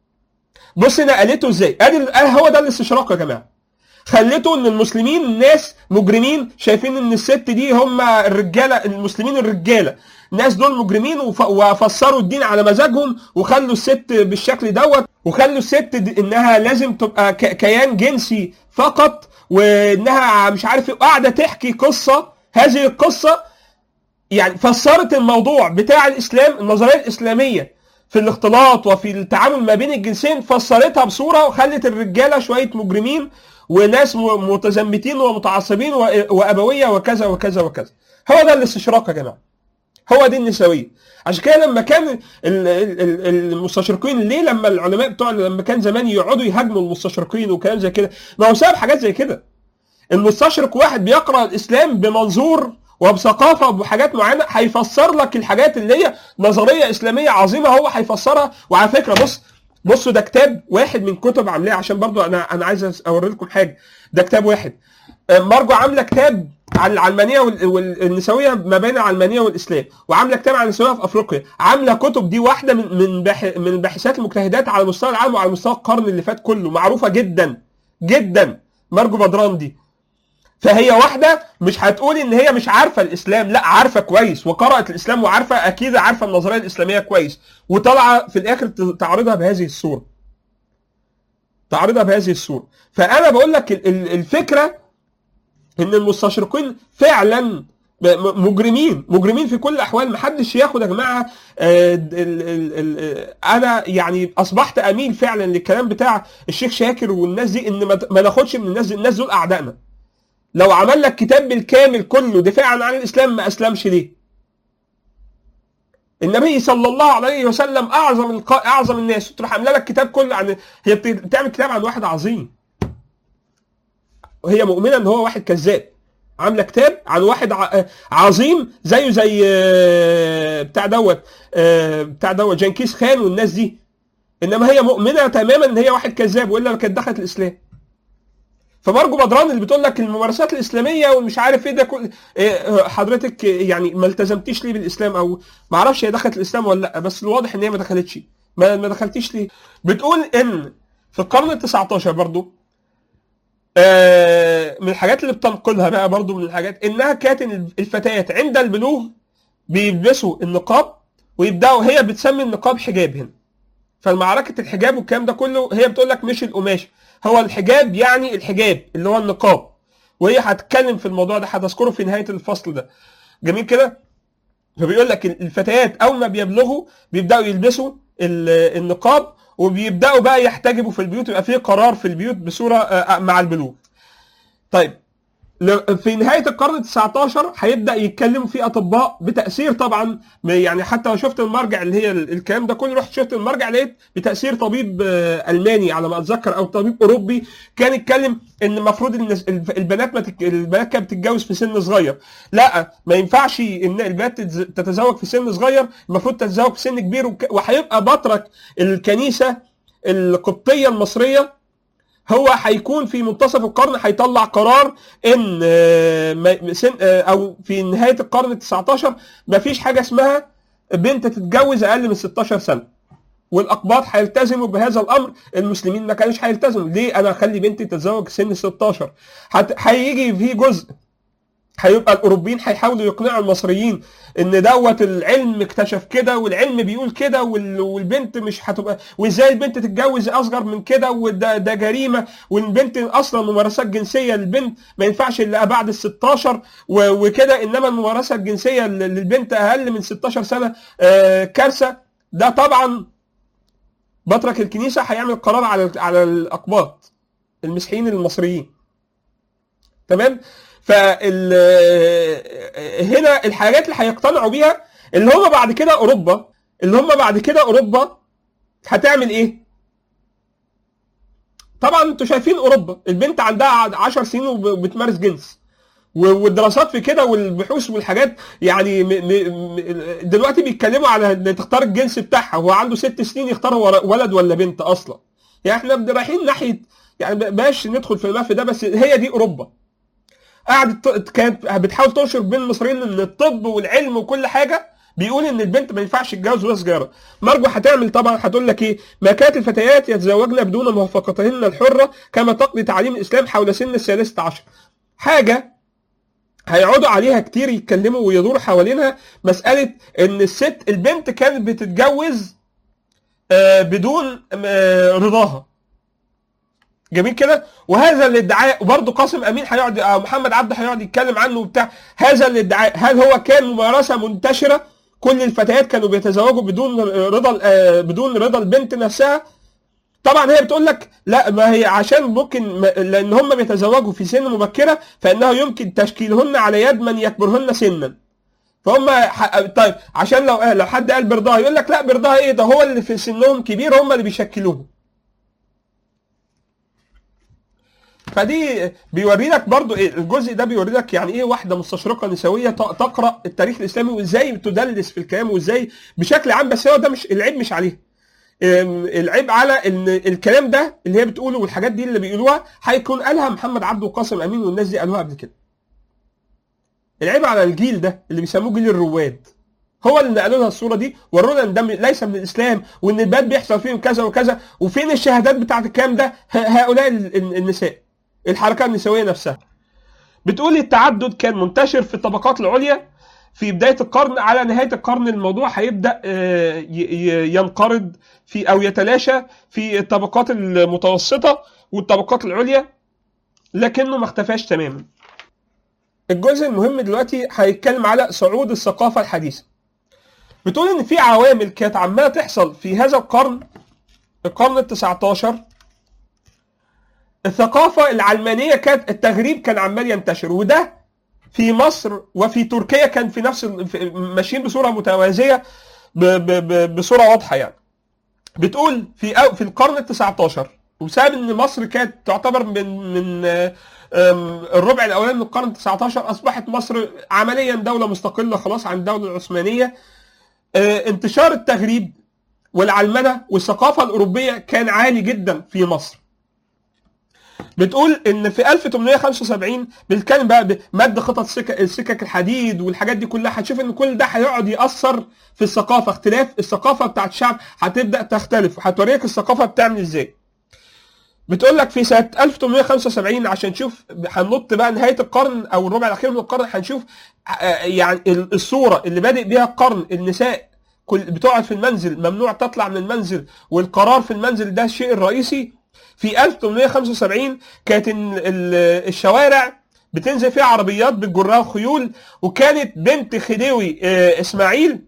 بص نقلته ازاي ادي ال- هو ده الاستشراق يا جماعه خلته ان المسلمين ناس مجرمين شايفين ان الست دي هم الرجاله المسلمين الرجاله الناس دول مجرمين وف- وفسروا الدين على مزاجهم وخلوا الست بالشكل دوت وخلوا الست دي انها لازم تبقى ك- كيان جنسي فقط وانها مش عارف إيه، قاعده تحكي قصه هذه القصه يعني فسرت الموضوع بتاع الاسلام النظريه الاسلاميه في الاختلاط وفي التعامل ما بين الجنسين فسرتها بصوره وخلت الرجاله شويه مجرمين وناس م- متزمتين ومتعصبين و- وابويه وكذا وكذا وكذا هو ده الاستشراق يا جماعه هو دي النسويه عشان كده لما كان ال- ال- ال- المستشرقين ليه لما العلماء بتوع لما كان زمان يقعدوا يهاجموا المستشرقين وكلام زي كده ما هو سبب حاجات زي كده المستشرق واحد بيقرا الاسلام بمنظور وبثقافه وبحاجات معينه هيفسر لك الحاجات اللي هي نظريه اسلاميه عظيمه هو هيفسرها وعلى فكره بص بصوا ده كتاب واحد من كتب عاملاه عشان برضو انا انا عايز اوري لكم حاجه ده كتاب واحد آه، مارجو عامله كتاب عن العلمانيه وال- والنسويه ما بين العلمانيه والاسلام وعامله كتاب عن النسويه في افريقيا عامله كتب دي واحده من من باح من الباحثات المجتهدات على مستوى العالم وعلى مستوى القرن اللي فات كله معروفه جدا جدا مارجو بدران دي فهي واحده مش هتقول ان هي مش عارفه الاسلام لا عارفه كويس وقرات الاسلام وعارفه اكيد عارفه النظريه الاسلاميه كويس وطالعه في الاخر ت- تعرضها بهذه الصوره تعرضها بهذه الصوره فانا بقول لك ال- ال- الفكره ان المستشرقين فعلا م- م- مجرمين مجرمين في كل الاحوال محدش ياخد يا جماعه آه، ال- ال- ال- انا يعني اصبحت اميل فعلا للكلام بتاع الشيخ شاكر والناس دي ان ما ما ناخدش من الناس دي الناس دول اعدائنا لو عمل لك كتاب بالكامل كله دفاعا عن الاسلام ما اسلمش ليه النبي صلى الله عليه وسلم اعظم الق... اعظم الناس تروح عامله لك كتاب كله عن هي بت- بتعمل كتاب عن واحد عظيم وهي مؤمنه ان هو واحد كذاب عامله كتاب عن واحد ع- عظيم زيه زي آه، بتاع دوت آه، بتاع دوت جنكيز خان والناس دي انما هي مؤمنه تماما ان هي واحد كذاب والا ما كانت دخلت الاسلام فمرجو بدران اللي بتقول لك الممارسات الاسلاميه ومش عارف ايه ده كل إيه حضرتك يعني ما التزمتيش ليه بالاسلام او ما اعرفش هي دخلت الاسلام ولا لا بس الواضح ان هي ما دخلتش ما ما دخلتيش ليه بتقول ان في القرن ال 19 برضو آه، من الحاجات اللي بتنقلها بقى برضو من الحاجات انها كانت الفتيات عند البلوغ بيلبسوا النقاب ويبداوا هي بتسمي النقاب حجاب هنا فالمعركه الحجاب والكلام ده كله هي بتقول لك مش القماش هو الحجاب يعني الحجاب اللي هو النقاب وهي هتتكلم في الموضوع ده هتذكره في نهايه الفصل ده جميل كده فبيقول لك الفتيات اول ما بيبلغوا بيبداوا يلبسوا ال- النقاب وبيبداوا بقى يحتجبوا في البيوت يبقى في قرار في البيوت بصوره آه، آه، مع البلوغ طيب ل- في نهايه القرن ال 19 هيبدا يتكلموا في اطباء بتاثير طبعا م- يعني حتى لو شفت المرجع اللي هي ال- الكلام ده كله رحت شفت المرجع لقيت بتاثير طبيب آه، الماني على ما اتذكر او طبيب اوروبي كان يتكلم ان المفروض ان الس- البنات ما تك... البنات كانت بتتجوز في سن صغير لا ما ينفعش ان البنات تتز- تتزوج في سن صغير المفروض تتزوج في سن كبير وك... وهيبقى بطرك الكنيسه القبطيه المصريه هو هيكون في منتصف القرن هيطلع قرار ان آه، ما- سن آه، او في نهايه القرن ال 19 ما فيش حاجه اسمها بنت تتجوز اقل من 16 سنه والاقباط هيلتزموا بهذا الامر المسلمين ما كانوش هيلتزموا ليه انا اخلي بنتي تتزوج سن 16 هت- هيجي في جزء هيبقى الاوروبيين هيحاولوا يقنعوا المصريين ان دوت العلم اكتشف كده والعلم بيقول كده وال- والبنت مش هتبقى وازاي البنت تتجوز اصغر من كده وده ده جريمه والبنت اصلا ممارسات جنسيه للبنت ما ينفعش الا بعد ال 16 و- وكده انما الممارسه الجنسيه لل- للبنت اقل من 16 سنه آه، كارثه ده طبعا بطرك الكنيسه هيعمل قرار على على الاقباط المسيحيين المصريين تمام فال هنا الحاجات اللي هيقتنعوا بيها اللي هم بعد كده اوروبا اللي هم بعد كده اوروبا هتعمل ايه؟ طبعا انتوا شايفين اوروبا البنت عندها 10 سنين وبتمارس جنس و- والدراسات في كده والبحوث والحاجات يعني م م م دلوقتي بيتكلموا على ان تختار الجنس بتاعها هو عنده ست سنين يختار هو ولد ولا بنت اصلا يعني احنا بن- رايحين ناحيه يعني باش ندخل في الملف ده بس هي دي اوروبا قعدت ت- كانت بتحاول تنشر بين المصريين ان الطب والعلم وكل حاجه بيقول ان البنت ما ينفعش تتجوز وهي صغيره مرجو هتعمل طبعا هتقول لك ايه ما كانت الفتيات يتزوجن بدون موافقتهن الحره كما تقضي تعليم الاسلام حول سن الثالثه عشر حاجه هيقعدوا عليها كتير يتكلموا ويدوروا حوالينها مساله ان الست البنت كانت بتتجوز آه، بدون آه، رضاها جميل كده وهذا الادعاء وبرضه قاسم امين هيقعد أو محمد عبده هيقعد يتكلم عنه وبتاع هذا الادعاء هل هو كان ممارسه منتشره كل الفتيات كانوا بيتزوجوا بدون رضا آه، بدون رضا البنت نفسها طبعا هي بتقول لك لا ما هي عشان ممكن ما- لان هم بيتزوجوا في سن مبكره فانه يمكن تشكيلهن على يد من يكبرهن سنا فهم ح- طيب عشان لو لو حد قال برضاها يقول لك لا برضاها ايه ده هو اللي في سنهم كبير هم اللي بيشكلوهم فدي بيوري لك برضو إيه الجزء ده بيوري لك يعني ايه واحده مستشرقه نسويه ت- تقرا التاريخ الاسلامي وازاي تدلس في الكلام وازاي بشكل عام بس هو ده مش العيب مش عليها أم، العيب على ان الكلام ده اللي هي بتقوله والحاجات دي اللي بيقولوها هيكون قالها محمد عبده وقاسم امين والناس دي قالوها قبل كده العيب على الجيل ده اللي بيسموه جيل الرواد هو اللي نقلوا لنا الصوره دي ورونا ان ده ليس من الاسلام وان البنات بيحصل فيهم كذا وكذا وفين الشهادات بتاعت الكلام ده ه- هؤلاء ال- ال- النساء الحركه النسويه نفسها بتقول التعدد كان منتشر في الطبقات العليا في بدايه القرن على نهايه القرن الموضوع هيبدا آه، ي- ي- ينقرض في او يتلاشى في الطبقات المتوسطه والطبقات العليا لكنه ما اختفاش تماما الجزء المهم دلوقتي هيتكلم على صعود الثقافه الحديثه بتقول ان في عوامل كانت عماله تحصل في هذا القرن القرن ال 19 الثقافه العلمانيه كانت التغريب كان عمال ينتشر وده في مصر وفي تركيا كان في نفس ال- في- ماشيين بصوره متوازيه ب- ب- ب- بصوره واضحه يعني بتقول في أو في القرن ال 19 وبسبب ان مصر كانت تعتبر من من آه، آم، الربع الاولاني من القرن ال 19 اصبحت مصر عمليا دوله مستقله خلاص عن الدوله العثمانيه آه، انتشار التغريب والعلمنه والثقافه الاوروبيه كان عالي جدا في مصر بتقول ان في 1875 بنتكلم بقى بمد خطط سكك السكك الحديد والحاجات دي كلها هتشوف ان كل ده هيقعد ياثر في الثقافه اختلاف الثقافه بتاعت الشعب هتبدا تختلف وهتوريك الثقافه بتعمل ازاي بتقول لك في سنه 1875 عشان تشوف هننط بقى نهايه القرن او الربع الاخير من القرن هنشوف آه، يعني ال- الصوره اللي بادئ بيها القرن النساء كل بتقعد في المنزل ممنوع تطلع من المنزل والقرار في المنزل ده الشيء الرئيسي في 1875 كانت ال- ال- الشوارع بتنزل فيها عربيات بتجرها خيول وكانت بنت خديوي آه، اسماعيل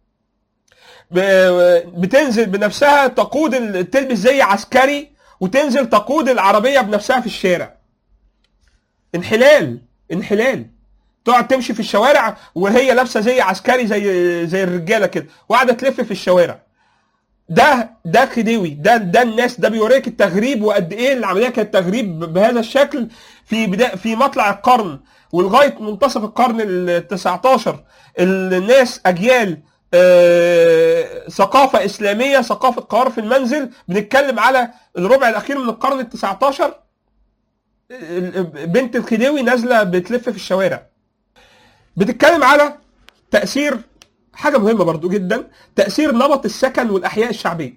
ب- بتنزل بنفسها تقود ال- تلبس زي عسكري وتنزل تقود العربيه بنفسها في الشارع انحلال انحلال تقعد تمشي في الشوارع وهي لابسه زي عسكري زي زي الرجاله كده وقاعده تلف في الشوارع ده ده خديوي ده ده الناس ده بيوريك التغريب وقد ايه العمليه كانت تغريب بهذا الشكل في بدايه في مطلع القرن ولغايه منتصف القرن ال 19 الناس اجيال آه، ثقافه اسلاميه ثقافه قرار في المنزل بنتكلم على الربع الاخير من القرن ال 19 بنت الخديوي نازله بتلف في الشوارع بتتكلم على تاثير حاجه مهمه برضو جدا تاثير نمط السكن والاحياء الشعبيه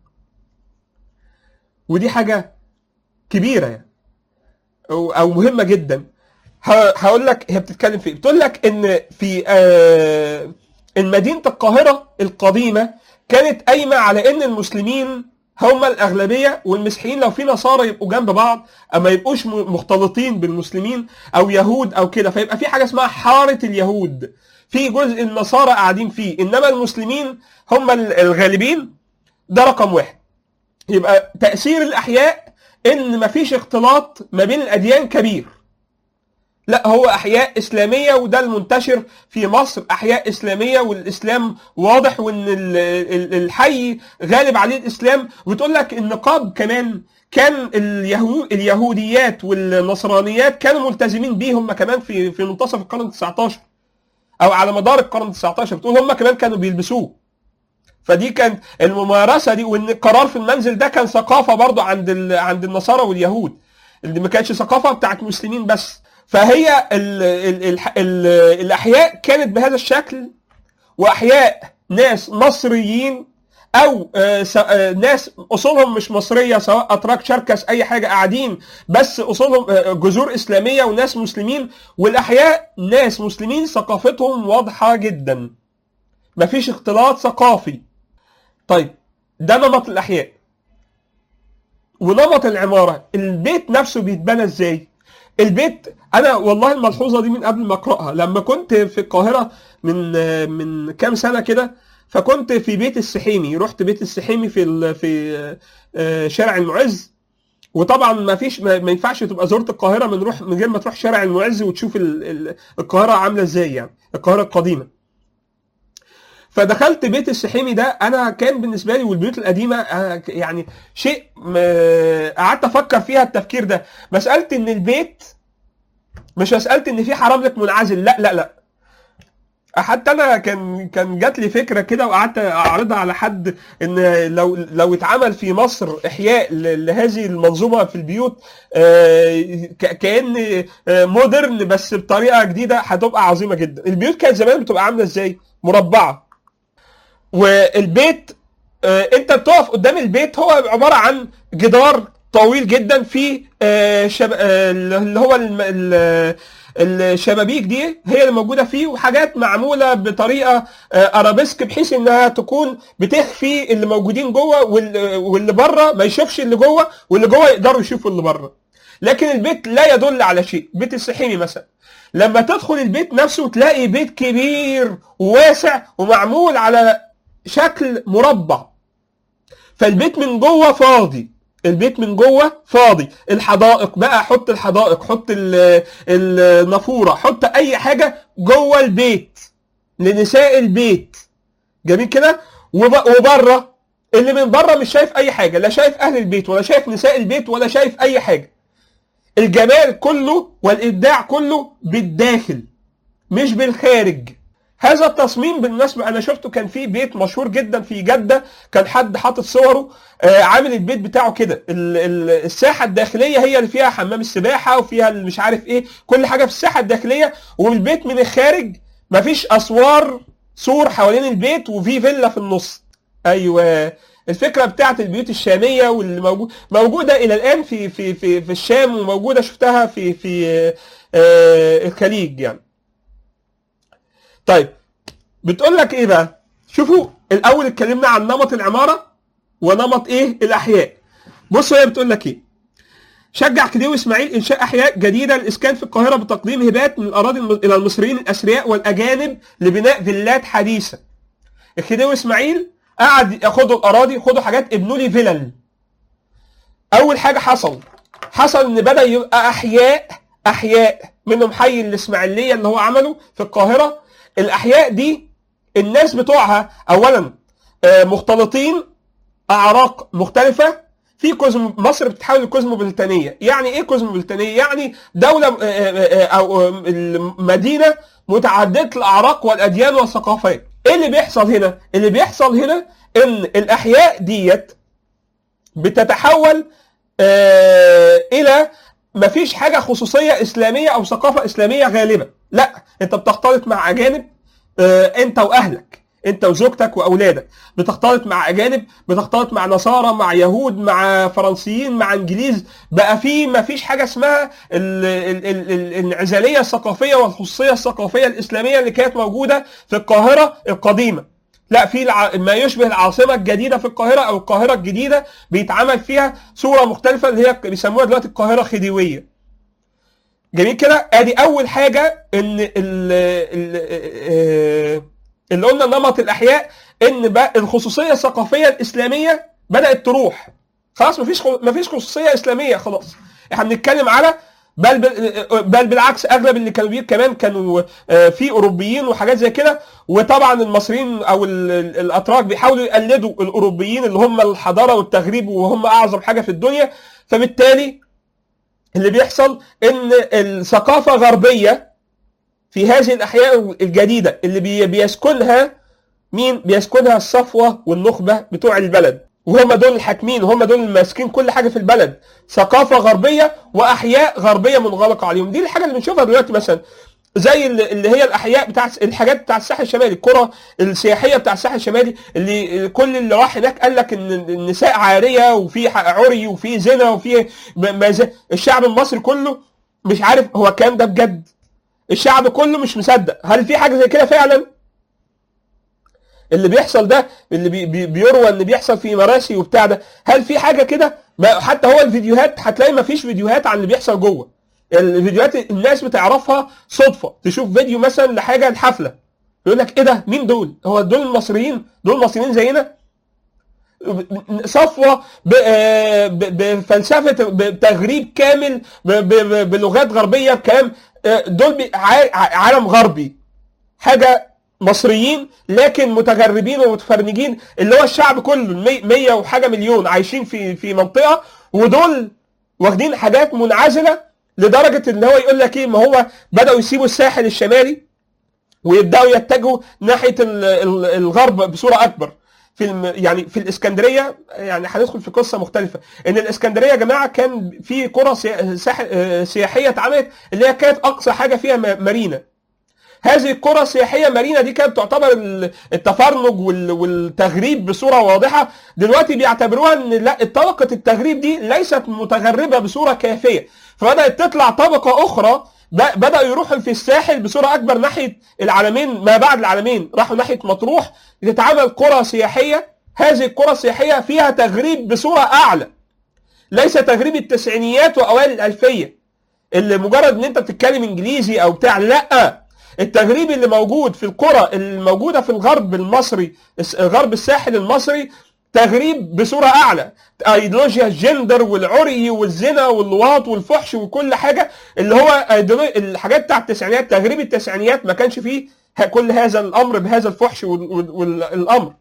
ودي حاجه كبيره يعني او أو مهمه جدا ه- هقول لك هي بتتكلم في إيه؟ بتقول لك ان في آه ان مدينه القاهره القديمه كانت قايمه على ان المسلمين هم الاغلبيه والمسيحيين لو في نصارى يبقوا جنب بعض اما يبقوش م- مختلطين بالمسلمين او يهود او كده فيبقى في حاجه اسمها حاره اليهود في جزء النصارى قاعدين فيه انما المسلمين هم ال- الغالبين ده رقم واحد يبقى تاثير الاحياء ان مفيش اختلاط ما بين الاديان كبير لا هو احياء اسلاميه وده المنتشر في مصر احياء اسلاميه والاسلام واضح وان ال- ال- الحي غالب عليه الاسلام وتقول لك النقاب كمان كان اليهو اليهوديات والنصرانيات كانوا ملتزمين بيه هم كمان في في منتصف القرن ال 19 او على مدار القرن ال 19 بتقول هم كمان كانوا بيلبسوه فدي كانت الممارسه دي وان القرار في المنزل ده كان ثقافه برضه عند ال... عند النصارى واليهود اللي ما كانتش ثقافه بتاعت مسلمين بس فهي ال... ال... ال... ال... الاحياء كانت بهذا الشكل واحياء ناس مصريين او آه، س- آه، ناس اصولهم مش مصريه سواء اتراك شركس اي حاجه قاعدين بس اصولهم آه، جذور اسلاميه وناس مسلمين والاحياء ناس مسلمين ثقافتهم واضحه جدا مفيش اختلاط ثقافي طيب ده نمط الاحياء ونمط العماره البيت نفسه بيتبنى ازاي البيت انا والله الملحوظه دي من قبل ما اقراها لما كنت في القاهره من من كام سنه كده فكنت في بيت السحيمي رحت بيت السحيمي في ال- في آه، شارع المعز وطبعا ما فيش ما ما ينفعش تبقى زرت القاهره من روح من غير ما تروح شارع المعز وتشوف ال- ال- القاهره عامله ازاي يعني القاهره القديمه فدخلت بيت السحيمي ده انا كان بالنسبه لي والبيوت القديمه آه، يعني شيء م- قعدت افكر فيها التفكير ده مساله ان البيت مش مساله ان في حرام لك منعزل لا لا لا حتى انا كان كان جات لي فكره كده وقعدت اعرضها على حد ان لو لو اتعمل في مصر احياء ل- لهذه المنظومه في البيوت آه، ك- كان آه، مودرن بس بطريقه جديده هتبقى عظيمه جدا البيوت كانت زمان بتبقى عامله ازاي مربعه والبيت آه، انت بتقف قدام البيت هو عباره عن جدار طويل جدا فيه آه، شب... آه، اللي هو الم... ال- الشبابيك دي هي اللي موجوده فيه وحاجات معموله بطريقه آه، ارابيسك بحيث انها تكون بتخفي اللي موجودين جوه وال- واللي بره ما يشوفش اللي جوه واللي جوه يقدروا يشوفوا اللي بره لكن البيت لا يدل على شيء بيت السحيمي مثلا لما تدخل البيت نفسه تلاقي بيت كبير وواسع ومعمول على شكل مربع فالبيت من جوه فاضي البيت من جوه فاضي الحدائق بقى حط الحدائق حط ال- النافوره حط اي حاجه جوه البيت لنساء البيت جميل كده وب- وبره اللي من بره مش شايف اي حاجه لا شايف اهل البيت ولا شايف نساء البيت ولا شايف اي حاجه الجمال كله والابداع كله بالداخل مش بالخارج هذا التصميم بالمناسبة أنا شفته كان في بيت مشهور جدا في جدة كان حد حاطط صوره آه، عامل البيت بتاعه كده ال- ال- الساحة الداخلية هي اللي فيها حمام السباحة وفيها اللي مش عارف إيه كل حاجة في الساحة الداخلية والبيت من الخارج مفيش أسوار سور حوالين البيت وفي فيلا في النص أيوه الفكرة بتاعت البيوت الشامية واللي موجود موجودة إلى الآن في في في في الشام وموجودة شفتها في في آه، آه، الخليج يعني طيب بتقول لك ايه بقى شوفوا الاول اتكلمنا عن نمط العماره ونمط ايه الاحياء بصوا هي بتقول لك ايه شجع كديو اسماعيل انشاء احياء جديده للاسكان في القاهره بتقديم هبات من الاراضي الم- الى المصريين الاثرياء والاجانب لبناء فيلات حديثه الخديوي اسماعيل قعد ياخدوا الاراضي خدوا حاجات ابنوا لي فيلل اول حاجه حصل حصل ان بدا يبقى احياء احياء منهم حي الاسماعيليه اللي هو عمله في القاهره الاحياء دي الناس بتوعها اولا آه، مختلطين اعراق مختلفه في كوزم مصر بتتحول لكوزموبوليتانيه يعني ايه كوزموبوليتانيه يعني دوله آه، آه، آه، او آه، مدينه متعدده الاعراق والاديان والثقافات ايه اللي بيحصل هنا اللي بيحصل هنا ان الاحياء ديت بتتحول آه، الى مفيش حاجه خصوصيه اسلاميه او ثقافه اسلاميه غالبا لا انت بتختلط مع اجانب آه، انت واهلك انت وزوجتك واولادك بتختلط مع اجانب بتختلط مع نصارى مع يهود مع فرنسيين مع انجليز بقى في ما فيش حاجه اسمها ال- ال- ال- ال- الانعزاليه الثقافيه والخصوصيه الثقافيه الاسلاميه اللي كانت موجوده في القاهره القديمه لا في الع... ما يشبه العاصمه الجديده في القاهره او القاهره الجديده بيتعمل فيها صوره مختلفه اللي هي بيسموها دلوقتي القاهره خديويه جميل كده ادي اول حاجه ان ال ال آه، اللي قلنا نمط الاحياء ان بقى الخصوصيه الثقافيه الاسلاميه بدات تروح خلاص مفيش خ- مفيش خصوصيه اسلاميه خلاص احنا بنتكلم على بل بل بل بالعكس اغلب اللي كانوا بيه كمان كانوا آه، في اوروبيين وحاجات زي كده وطبعا المصريين او ال- ال- الاتراك بيحاولوا يقلدوا الاوروبيين اللي هم الحضاره والتغريب وهم اعظم حاجه في الدنيا فبالتالي اللي بيحصل ان الثقافه غربيه في هذه الاحياء الجديده اللي بي- بيسكنها مين بيسكنها الصفوه والنخبه بتوع البلد وهم دول الحاكمين وهم دول اللي ماسكين كل حاجه في البلد ثقافه غربيه واحياء غربيه منغلقه عليهم دي الحاجه اللي بنشوفها دلوقتي مثلا زي اللي اللي هي الاحياء بتاع الحاجات بتاع الساحل الشمالي القرى السياحيه بتاع الساحل الشمالي اللي كل اللي راح هناك قال لك ان النساء عاريه وفي ح- عري وفي زنا وفي م- ما زي- الشعب المصري كله مش عارف هو الكلام ده بجد الشعب كله مش مصدق هل في حاجه زي كده فعلا اللي بيحصل ده اللي بي بي بيروى ان بيحصل في مراسي وبتاع ده هل في حاجه كده ما حتى هو الفيديوهات هتلاقي ما فيش فيديوهات عن اللي بيحصل جوه الفيديوهات الناس بتعرفها صدفه تشوف فيديو مثلا لحاجه الحفله يقول لك ايه ده مين دول هو دول المصريين دول مصريين زينا صفوه ب- آه، ب- بفلسفه بتغريب كامل ب- ب- بلغات غربيه بكلام آه، دول بي- ع- عالم غربي حاجه مصريين لكن متغربين ومتفرنجين اللي هو الشعب كله المي- مية وحاجه مليون عايشين في في منطقه ودول واخدين حاجات منعزله لدرجه ان هو يقول لك ايه ما هو بداوا يسيبوا الساحل الشمالي ويبداوا يتجهوا ناحيه ال- ال- الغرب بصوره اكبر في الم... يعني في الاسكندريه يعني هندخل في قصه مختلفه ان الاسكندريه يا جماعه كان في قرى سيا... ساح... آه، سياحيه اتعملت اللي هي كانت اقصى حاجه فيها م- مارينا هذه القرى السياحيه مارينا دي كانت تعتبر ال- التفرنج وال- والتغريب بصوره واضحه دلوقتي بيعتبروها ان لا طبقه التغريب دي ليست متغربه بصوره كافيه فبدات تطلع طبقه اخرى ب- بداوا يروحوا في الساحل بصوره اكبر ناحيه العالمين ما بعد العالمين راحوا ناحيه مطروح لتتعمل قرى سياحيه هذه القرى السياحيه فيها تغريب بصوره اعلى ليس تغريب التسعينيات واوائل الالفيه اللي مجرد ان انت بتتكلم انجليزي او بتاع لا التغريب اللي موجود في القرى الموجوده في الغرب المصري الس- غرب الساحل المصري تغريب بصوره اعلى ايديولوجيا الجندر والعري والزنا واللواط والفحش وكل حاجه اللي هو أيديولو- الحاجات بتاع التسعينيات تغريب التسعينيات ما كانش فيه ه- كل هذا الامر بهذا الفحش وال- وال- والامر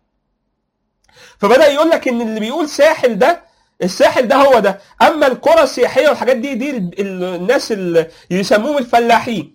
فبدا يقول لك ان اللي بيقول ساحل ده الساحل ده هو ده اما القرى السياحيه والحاجات دي دي ال- ال- الناس اللي يسموهم الفلاحين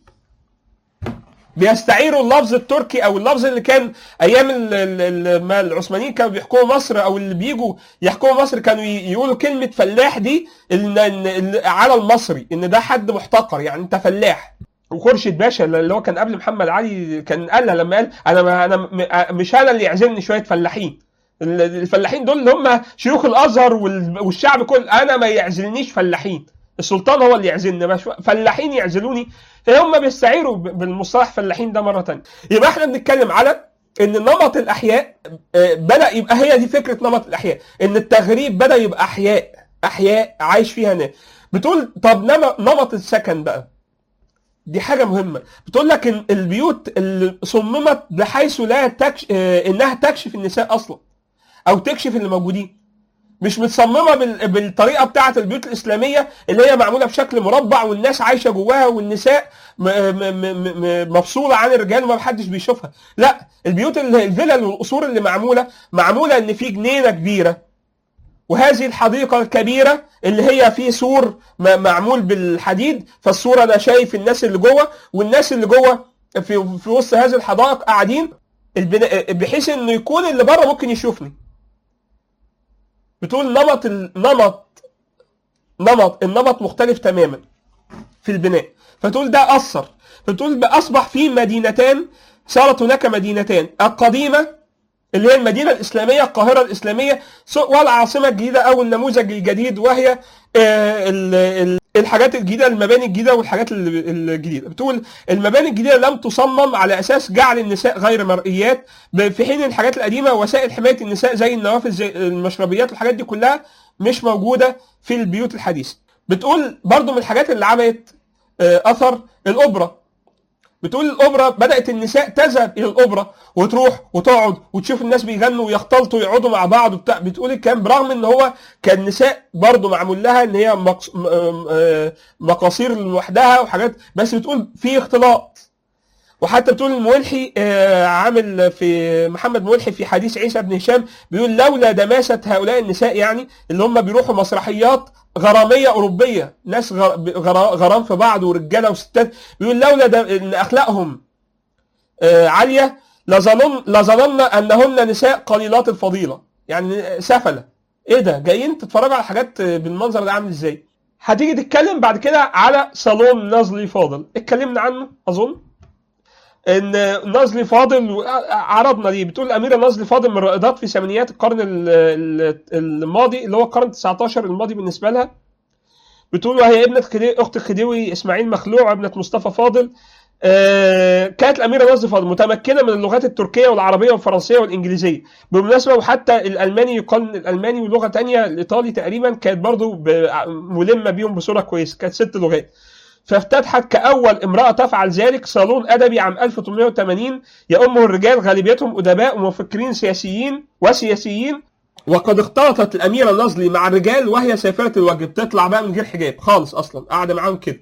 بيستعيروا اللفظ التركي او اللفظ اللي كان ايام ال- ال- ال- ما العثمانيين كانوا بيحكموا مصر او اللي بيجوا يحكموا مصر كانوا ي- يقولوا كلمه فلاح دي إن- إن- إن- على المصري ان ده حد محتقر يعني انت فلاح وخورشيد باشا اللي هو كان قبل محمد علي كان قالها لما قال انا ما انا م- مش انا اللي يعزمني شويه فلاحين ال- الفلاحين دول اللي هم شيوخ الازهر وال- والشعب كل انا ما يعزلنيش فلاحين السلطان هو اللي يعزلني مش فلاحين يعزلوني فهم بيستعيروا ب- بالمصطلح فلاحين ده مره تانية يبقى احنا بنتكلم على ان نمط الاحياء آه، بدا يبقى هي دي فكره نمط الاحياء ان التغريب بدا يبقى احياء احياء عايش فيها ناس بتقول طب نم- نمط السكن بقى دي حاجه مهمه بتقول لك ان البيوت اللي صممت بحيث لا تكش... آه، انها تكشف النساء اصلا او تكشف اللي موجودين مش متصممه بال... بالطريقه بتاعه البيوت الاسلاميه اللي هي معموله بشكل مربع والناس عايشه جواها والنساء م... م... م... م... مفصوله عن الرجال وما حدش بيشوفها لا البيوت ال- الفلل والقصور اللي معموله معموله ان في جنينه كبيره وهذه الحديقة الكبيرة اللي هي في سور م- معمول بالحديد فالسور أنا شايف الناس اللي جوه والناس اللي جوه في, في وسط هذه الحدائق قاعدين البناء بحيث انه يكون اللي بره ممكن يشوفني بتقول نمط النمط نمط النمط مختلف تماما في البناء فتقول ده أثر فتقول بقى أصبح في مدينتان صارت هناك مدينتان القديمة اللي هي المدينة الإسلامية القاهرة الإسلامية سو- والعاصمة الجديدة أو النموذج الجديد وهي آه، ال- ال- الحاجات الجديدة المباني الجديدة والحاجات ال- الجديدة بتقول المباني الجديدة لم تصمم على أساس جعل النساء غير مرئيات ب- في حين الحاجات القديمة وسائل حماية النساء زي النوافذ زي المشربيات والحاجات دي كلها مش موجودة في البيوت الحديثة بتقول برضو من الحاجات اللي عملت آه، أثر الأوبرا بتقول الاوبرا بدات النساء تذهب الى الاوبرا وتروح وتقعد وتشوف الناس بيغنوا ويختلطوا ويقعدوا مع بعض وبتاع بتقول الكلام برغم ان هو كان نساء برضه معمول لها ان هي مقص... م- آه، مقاصير لوحدها وحاجات بس بتقول في اختلاط وحتى بتقول الملحي آه، عامل في محمد ملحي في حديث عيسى بن هشام بيقول لولا دماسة هؤلاء النساء يعني اللي هم بيروحوا مسرحيات غرامية أوروبية ناس غر- غرا- غرام في بعض ورجالة وستات بيقول لولا ده إن أخلاقهم آه، عالية لظنن لظننا أنهن نساء قليلات الفضيلة يعني سفلة إيه ده جايين تتفرجوا على حاجات آه، بالمنظر ده عامل إزاي هتيجي تتكلم بعد كده على صالون نزلي فاضل اتكلمنا عنه أظن ان نازلي فاضل عرضنا دي بتقول الاميره نازلي فاضل من الرائدات في ثمانينات القرن ال- ال- الماضي اللي هو القرن 19 الماضي بالنسبه لها بتقول وهي ابنه خدي... اخت الخديوي اسماعيل مخلوع وابنه مصطفى فاضل آه، كانت الاميره نازلي فاضل متمكنه من اللغات التركيه والعربيه والفرنسيه والانجليزيه بالمناسبه وحتى الالماني يقال الالماني ولغه تانية الايطالي تقريبا كانت برضو ب- ملمه بيهم بصوره كويسه كانت ست لغات فافتتحت كأول امرأة تفعل ذلك صالون أدبي عام 1880 يؤمه الرجال غالبيتهم أدباء ومفكرين سياسيين وسياسيين وقد اختلطت الأميرة نازلي مع الرجال وهي سافرة الوجه بتطلع بقى من غير حجاب خالص أصلا قاعدة معاهم كده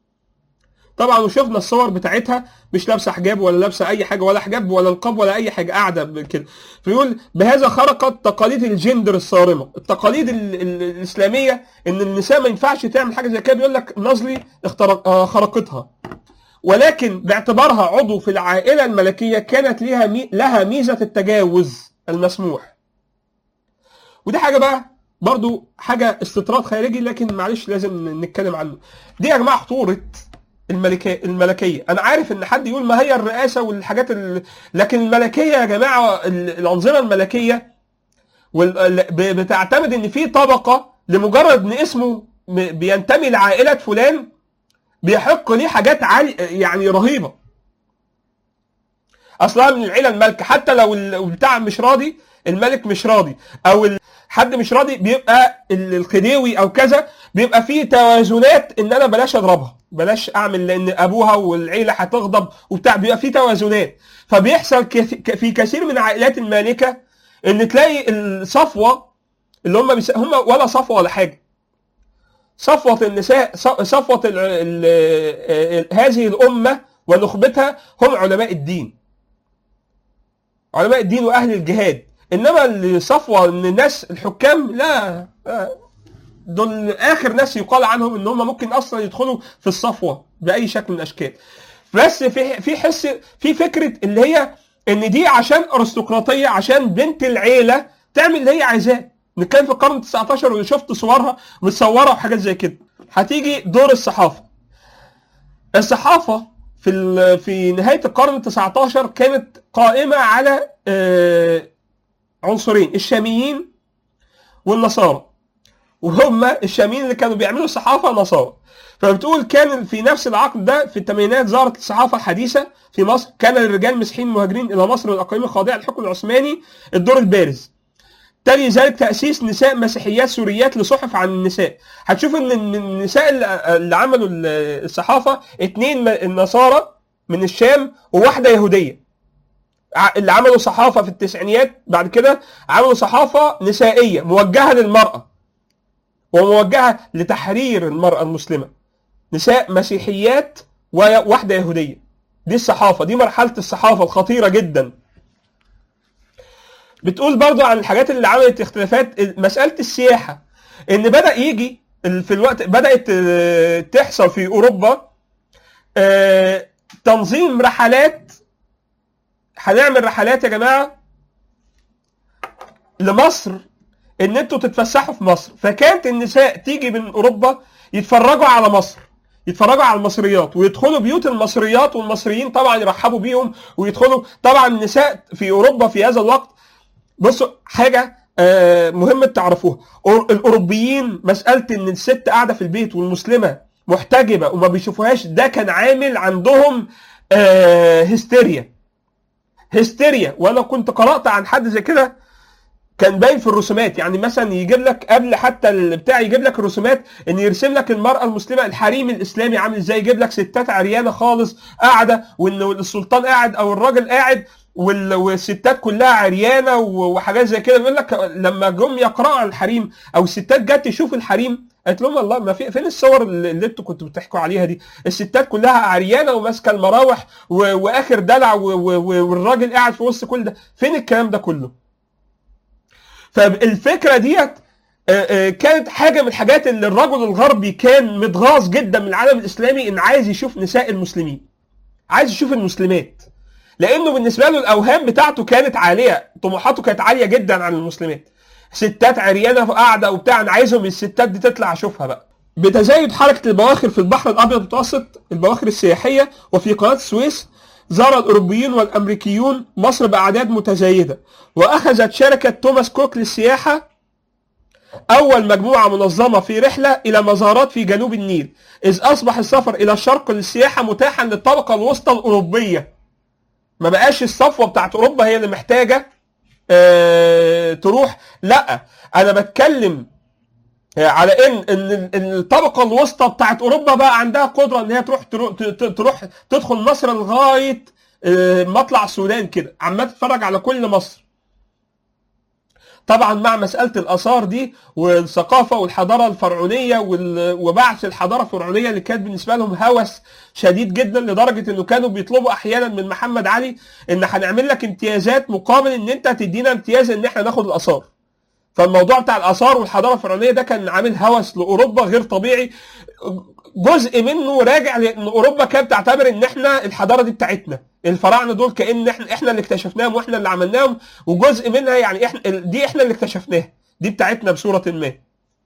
طبعا وشفنا الصور بتاعتها مش لابسه حجاب ولا لابسه اي حاجه ولا حجاب ولا نقاب ولا اي حاجه قاعده كده فيقول بهذا خرقت تقاليد الجندر الصارمه التقاليد ال- ال- الاسلاميه ان النساء ما ينفعش تعمل حاجه زي كده بيقول لك نازلي اخترق آه، خرقتها ولكن باعتبارها عضو في العائله الملكيه كانت لها مي لها ميزه التجاوز المسموح ودي حاجه بقى برضو حاجه استطراد خارجي لكن معلش لازم نتكلم عنه دي يا جماعه خطوره الملكية الملكية أنا عارف إن حد يقول ما هي الرئاسة والحاجات ال... لكن الملكية يا جماعة ال- الأنظمة الملكية وال... ال- ب- بتعتمد إن في طبقة لمجرد إن اسمه م- بينتمي لعائلة فلان بيحق ليه حاجات عالية يعني رهيبه اصلها من العيله المالكه حتى لو البتاع مش راضي الملك مش راضي او ال- حد مش راضي بيبقى ال- الخديوي او كذا بيبقى فيه توازنات ان انا بلاش اضربها بلاش اعمل لان ابوها والعيله هتغضب وبتاع بيبقى فيه توازنات فبيحصل كث- ك- في كثير من عائلات المالكه ان تلاقي الصفوه اللي هم بيس... هم ولا صفوه ولا حاجه صفوه النساء ص- صفوه ال... ال... ال... هذه الامه ونخبتها هم علماء الدين علماء الدين واهل الجهاد انما الصفوه من الناس الحكام لا لا. دول اخر ناس يقال عنهم ان هم ممكن اصلا يدخلوا في الصفوه باي شكل من الاشكال بس في في حس في فكره اللي هي ان دي عشان ارستقراطيه عشان بنت العيله تعمل اللي هي عايزاه نتكلم في القرن 19 وشفت صورها متصوره وحاجات زي كده هتيجي دور الصحافه الصحافه في ال- في نهايه القرن 19 كانت قائمه على آه، عنصرين الشاميين والنصارى وهم الشاميين اللي كانوا بيعملوا صحافه نصارى فبتقول كان في نفس العقد ده في الثمانينات ظهرت الصحافه الحديثه في مصر كان الرجال مسيحيين مهاجرين الى مصر والاقاليم الخاضعه للحكم العثماني الدور البارز تلي ذلك تاسيس نساء مسيحيات سوريات لصحف عن النساء هتشوف ان من النساء اللي اللي عملوا ال- الصحافه اتنين م- النصارى من الشام وواحده يهوديه ع- اللي عملوا صحافه في التسعينيات بعد كده عملوا صحافه نسائيه موجهه للمراه وموجهه لتحرير المراه المسلمه نساء مسيحيات وواحده يهوديه دي الصحافه دي مرحله الصحافه الخطيره جدا بتقول برضو عن الحاجات اللي عملت اختلافات مساله السياحه ان بدا يجي ال- في الوقت بدات آه، تحصل في اوروبا آه، تنظيم رحلات هنعمل رحلات يا جماعه لمصر ان انتوا تتفسحوا في مصر فكانت النساء تيجي من اوروبا يتفرجوا على مصر يتفرجوا على المصريات ويدخلوا بيوت المصريات والمصريين طبعا يرحبوا بيهم ويدخلوا طبعا النساء في اوروبا في هذا الوقت بصوا حاجه آه، مهمه تعرفوها أور- الاوروبيين مساله ان الست قاعده في البيت والمسلمه محتجبه وما بيشوفوهاش ده كان عامل عندهم آه، هستيريا هستيريا وانا كنت قرات عن حد زي كده كان باين في الرسومات يعني مثلا يجيب لك قبل حتى البتاع يجيب لك الرسومات ان يرسم لك المراه المسلمه الحريم الاسلامي عامل ازاي يجيب لك ستات عريانه خالص قاعده وان السلطان قاعد او الراجل قاعد وال- والستات كلها عريانه و- وحاجات زي كده بيقول لك لما جم يقراوا عن الحريم او الستات جت تشوف الحريم قالت لهم الله ما في فين الصور اللي اللي انتوا كنتوا بتحكوا عليها دي الستات كلها عريانه وماسكه المراوح و- واخر دلع و- و- و- والراجل قاعد في وسط كل ده فين الكلام ده كله فالفكره ديت آه، آه، كانت حاجه من الحاجات اللي الرجل الغربي كان متغاظ جدا من العالم الاسلامي ان عايز يشوف نساء المسلمين عايز يشوف المسلمات لانه بالنسبه له الاوهام بتاعته كانت عاليه طموحاته كانت عاليه جدا عن المسلمات ستات عريانه قاعده وبتاع انا عايزهم الستات دي تطلع اشوفها بقى بتزايد حركه البواخر في البحر الابيض المتوسط البواخر السياحيه وفي قناه السويس زار الاوروبيون والامريكيون مصر باعداد متزايده واخذت شركه توماس كوك للسياحه اول مجموعه منظمه في رحله الى مزارات في جنوب النيل اذ اصبح السفر الى الشرق للسياحه متاحا للطبقه الوسطى الاوروبيه ما بقاش الصفوه بتاعت اوروبا هي اللي محتاجه آه تروح لا انا بتكلم آه، على ان ان إن الطبقه الوسطى بتاعت اوروبا بقى عندها قدره ان هي تروح تروح, تروح تدخل مصر لغايه آه، مطلع السودان كده عمال تتفرج على كل مصر طبعا مع مساله الاثار دي والثقافه والحضاره الفرعونيه وال- وبعث الحضاره الفرعونيه اللي كانت بالنسبه لهم هوس شديد جدا لدرجه انه كانوا بيطلبوا احيانا من محمد علي ان هنعمل لك امتيازات مقابل ان انت تدينا امتياز ان احنا ناخد الاثار فالموضوع بتاع الاثار والحضاره الفرعونيه ده كان عامل هوس لاوروبا غير طبيعي جزء منه راجع لان اوروبا كانت تعتبر ان احنا الحضاره دي بتاعتنا الفراعنه دول كان احنا احنا اللي اكتشفناهم واحنا اللي عملناهم وجزء منها يعني احنا دي احنا اللي اكتشفناها دي بتاعتنا بصوره ما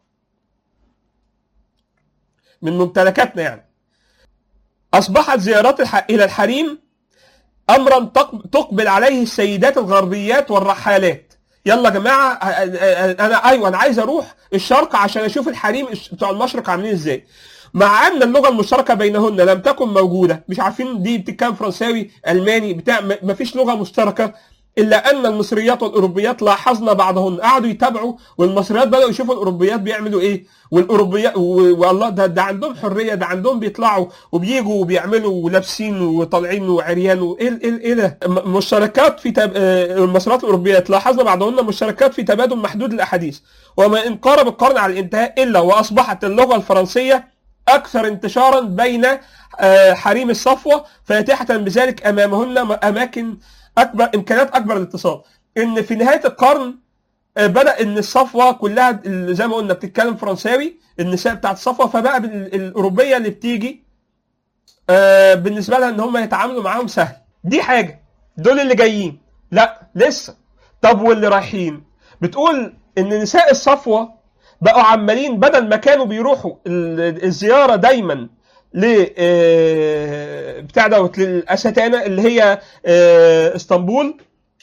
من ممتلكاتنا يعني اصبحت زيارات الح... الى الحريم امرا تق- تقبل عليه السيدات الغربيات والرحالات يلا يا جماعه انا ايوه انا عايز اروح الشرق عشان اشوف الحريم بتوع المشرق عاملين ازاي مع ان اللغه المشتركه بينهن لم تكن موجوده مش عارفين دي بتتكلم فرنساوي الماني بتاع ما فيش لغه مشتركه الا ان المصريات والاوروبيات لاحظنا بعضهن قعدوا يتابعوا والمصريات بداوا يشوفوا الاوروبيات بيعملوا ايه والاوروبيات و- والله ده ده عندهم حريه ده عندهم بيطلعوا وبيجوا وبيعملوا ولابسين وطالعين وعريان وايه ال- ايه ايه ده م- مشتركات في تب... آه، المصريات الاوروبيات لاحظنا بعضهن مشتركات في تبادل محدود الاحاديث وما ان قارب القرن على الانتهاء الا واصبحت اللغه الفرنسيه اكثر انتشارا بين آه، حريم الصفوه فاتحه بذلك امامهن اماكن اكبر امكانيات اكبر للاتصال ان في نهايه القرن آه، بدا ان الصفوه كلها اللي زي ما قلنا بتتكلم فرنساوي النساء بتاعت الصفوه فبقى بال- الاوروبيه اللي بتيجي آه، بالنسبه لها ان هم يتعاملوا معاهم سهل دي حاجه دول اللي جايين لا لسه طب واللي رايحين بتقول ان نساء الصفوه بقوا عمالين بدل ما كانوا بيروحوا ال- الزياره دايما ل آه، بتاع دوت للاستانه اللي هي آه، اسطنبول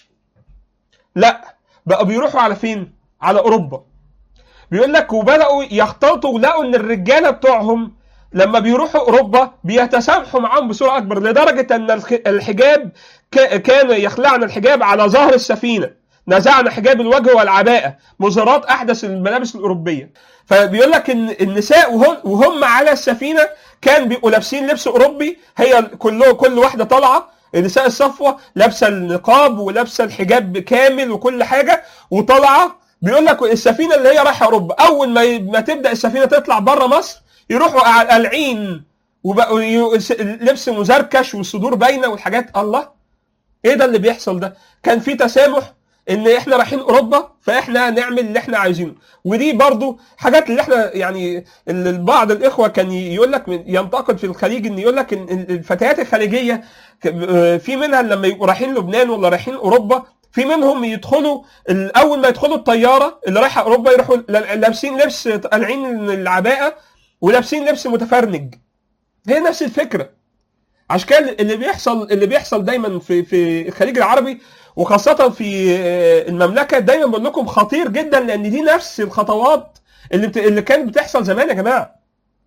لا بقوا بيروحوا على فين؟ على اوروبا بيقول لك وبداوا يختلطوا ولقوا ان الرجاله بتوعهم لما بيروحوا اوروبا بيتسامحوا معاهم بصوره اكبر لدرجه ان الخ- الحجاب ك- كان يخلعن الحجاب على ظهر السفينه نزعنا حجاب الوجه والعباءه مظاهرات احدث الملابس الاوروبيه فبيقول لك ان النساء وهم, وهم على السفينه كان بيبقوا لابسين لبس اوروبي هي كله كل واحده طالعه النساء الصفوه لابسه النقاب ولابسه الحجاب كامل وكل حاجه وطالعه بيقول لك السفينه اللي هي رايحه اوروبا اول ما ي- ما تبدا السفينه تطلع بره مصر يروحوا قع- قالعين وبقوا ي- س- لبس مزركش والصدور باينه والحاجات الله ايه ده اللي بيحصل ده كان في تسامح ان احنا رايحين اوروبا فاحنا نعمل اللي احنا عايزينه ودي برضو حاجات اللي احنا يعني اللي بعض الاخوه كان يقول لك من- ينتقد في الخليج ان يقول لك ان إن الفتيات الخليجيه ك- آه، في منها لما يبقوا رايحين لبنان ولا رايحين اوروبا في منهم يدخلوا ال- اول ما يدخلوا الطياره اللي رايحه اوروبا يروحوا ل- لابسين لبس قالعين العباءه ولابسين لبس متفرنج هي نفس الفكره عشان كده اللي بيحصل اللي بيحصل دايما في في الخليج العربي وخاصه في آه، المملكه دايما بقول لكم خطير جدا لان دي نفس الخطوات اللي بت... اللي كانت بتحصل زمان يا جماعه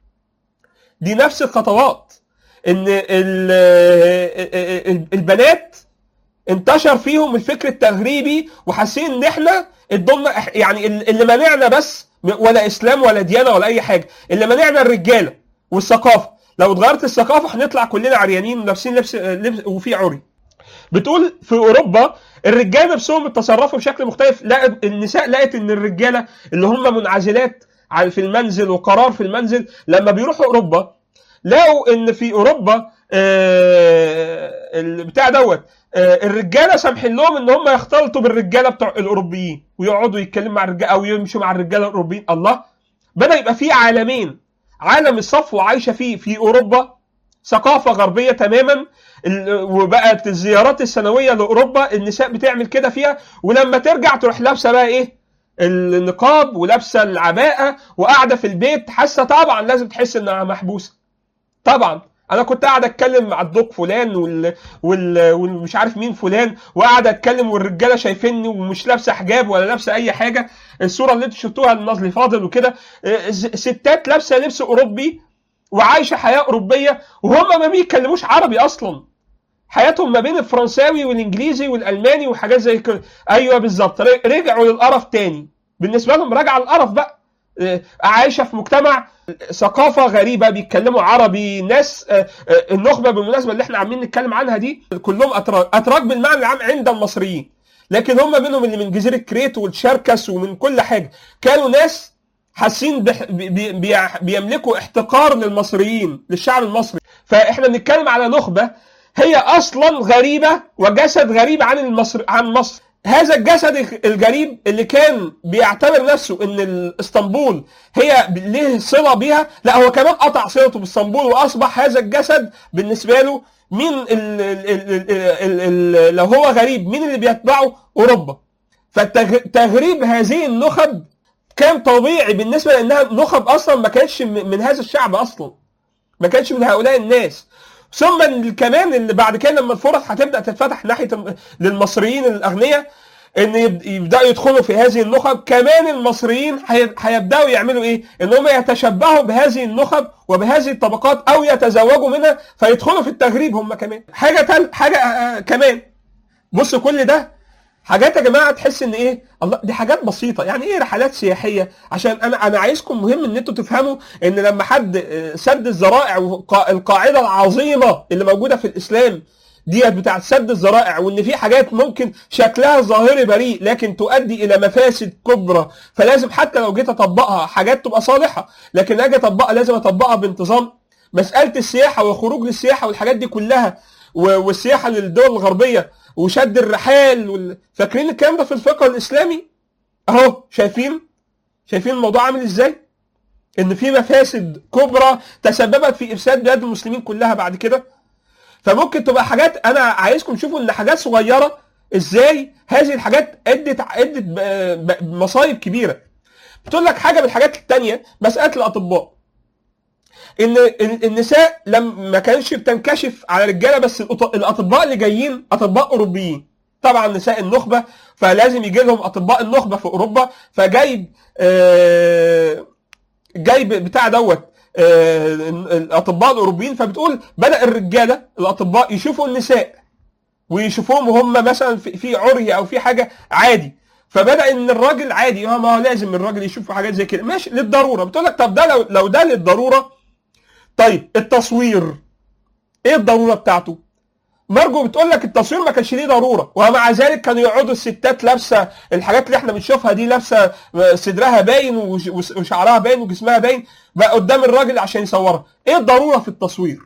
دي نفس الخطوات ان ال... آه، ال- البنات انتشر فيهم الفكر التغريبي وحاسين ان احنا الضمن يعني اللي منعنا بس ولا اسلام ولا ديانه ولا اي حاجه اللي منعنا الرجاله والثقافه لو اتغيرت الثقافه هنطلع كلنا عريانين ولابسين لبس لبس وفي عري بتقول في اوروبا الرجاله نفسهم اتصرفوا بشكل مختلف لقت النساء لقت ان الرجاله اللي هم منعزلات على- في المنزل وقرار في المنزل لما بيروحوا اوروبا لقوا ان في اوروبا آه، البتاع دوت آه، الرجاله سامحين لهم ان هم يختلطوا بالرجاله بتوع الاوروبيين ويقعدوا يتكلموا مع الرجاله او يمشوا مع الرجاله الاوروبيين الله بدا يبقى في عالمين عالم الصفوه عايشه فيه في اوروبا ثقافه غربيه تماما ال- وبقت الزيارات السنويه لاوروبا النساء بتعمل كده فيها ولما ترجع تروح لابسه بقى ايه النقاب ولابسه العباءه وقاعده في البيت حاسه طبعا لازم تحس انها محبوسه طبعا انا كنت قاعد اتكلم مع الدوق فلان وال... وال... والمش عارف مين فلان وقاعد اتكلم والرجاله شايفيني ومش لابسه حجاب ولا لابسه اي حاجه الصوره اللي انتوا شفتوها لنازلي فاضل وكده آه، ز- ستات لابسه لبس اوروبي وعايشه حياه اوروبيه وهم ما بيتكلموش عربي اصلا حياتهم ما بين الفرنساوي والانجليزي والالماني وحاجات زي كده ايوه بالظبط ر- رجعوا للقرف تاني بالنسبه لهم راجعه القرف بقى آه، عايشه في مجتمع ثقافه غريبه بيتكلموا عربي ناس آه، آه، النخبه بالمناسبه اللي احنا عاملين نتكلم عنها دي كلهم اتراك اتراك بالمعنى العام عند المصريين لكن هم منهم اللي من جزيره كريت والشركس ومن كل حاجه كانوا ناس حاسين بح... بي... بي... بي- بيملكوا احتقار للمصريين للشعب المصري فاحنا بنتكلم على نخبه هي اصلا غريبه وجسد غريب عن المصر عن مصر هذا الجسد الغريب اللي كان بيعتبر نفسه ان ال- اسطنبول هي ليه صله بيها لا هو كمان قطع صلته باسطنبول واصبح هذا الجسد بالنسبه له مين ال ال ال ال ال ال لو هو غريب مين اللي بيتبعه اوروبا فتغريب هذه النخب كان طبيعي بالنسبه لانها نخب اصلا ما كانتش م- من هذا الشعب اصلا ما كانش من هؤلاء الناس ثم ال- كمان اللي بعد كده لما الفرص هتبدا تتفتح ناحيه الم- للمصريين الاغنياء ان يب- يبداوا يدخلوا في هذه النخب كمان المصريين هي- هيبداوا يعملوا ايه ان هم يتشبهوا بهذه النخب وبهذه الطبقات او يتزوجوا منها فيدخلوا في التغريب هم كمان حاجه تل... حاجه آه، كمان بص كل ده حاجات يا جماعه تحس ان ايه الله دي حاجات بسيطه يعني ايه رحلات سياحيه عشان انا انا عايزكم مهم ان انتوا تفهموا ان لما حد آه، سد الذرائع والقاعده العظيمه اللي موجوده في الاسلام ديت بتاعت سد الذرائع وان في حاجات ممكن شكلها ظاهري بريء لكن تؤدي الى مفاسد كبرى فلازم حتى لو جيت اطبقها حاجات تبقى صالحه لكن اجي اطبقها لازم اطبقها بانتظام مساله السياحه والخروج للسياحه والحاجات دي كلها و- والسياحه للدول الغربيه وشد الرحال وال... فاكرين الكلام ده في الفقه الاسلامي اهو شايفين شايفين الموضوع عامل ازاي ان في مفاسد كبرى تسببت في افساد بلاد المسلمين كلها بعد كده فممكن تبقى حاجات انا عايزكم تشوفوا ان حاجات صغيره ازاي هذه الحاجات ادت ادت ب- ب- مصايب كبيره بتقول لك حاجه من الحاجات التانية مساله الاطباء ان ال- النساء لم ما كانش بتنكشف على رجاله بس الأط- الاطباء اللي جايين اطباء اوروبيين طبعا نساء النخبه فلازم يجي لهم اطباء النخبه في اوروبا فجايب آه، جايب بتاع دوت آه، الاطباء الاوروبيين فبتقول بدا الرجاله الاطباء يشوفوا النساء ويشوفوهم وهم مثلا في في عري او في حاجه عادي فبدا ان الراجل عادي اه ما هو لازم الراجل يشوف حاجات زي كده ماشي للضروره بتقول لك طب ده لو لو ده للضروره طيب التصوير ايه الضروره بتاعته؟ مرجو بتقول لك التصوير ما كانش ليه ضروره ومع ذلك كانوا يقعدوا الستات لابسه الحاجات اللي احنا بنشوفها دي لابسه صدرها باين وش- وش- وشعرها باين وجسمها باين بقى قدام الراجل عشان يصورها ايه الضروره في التصوير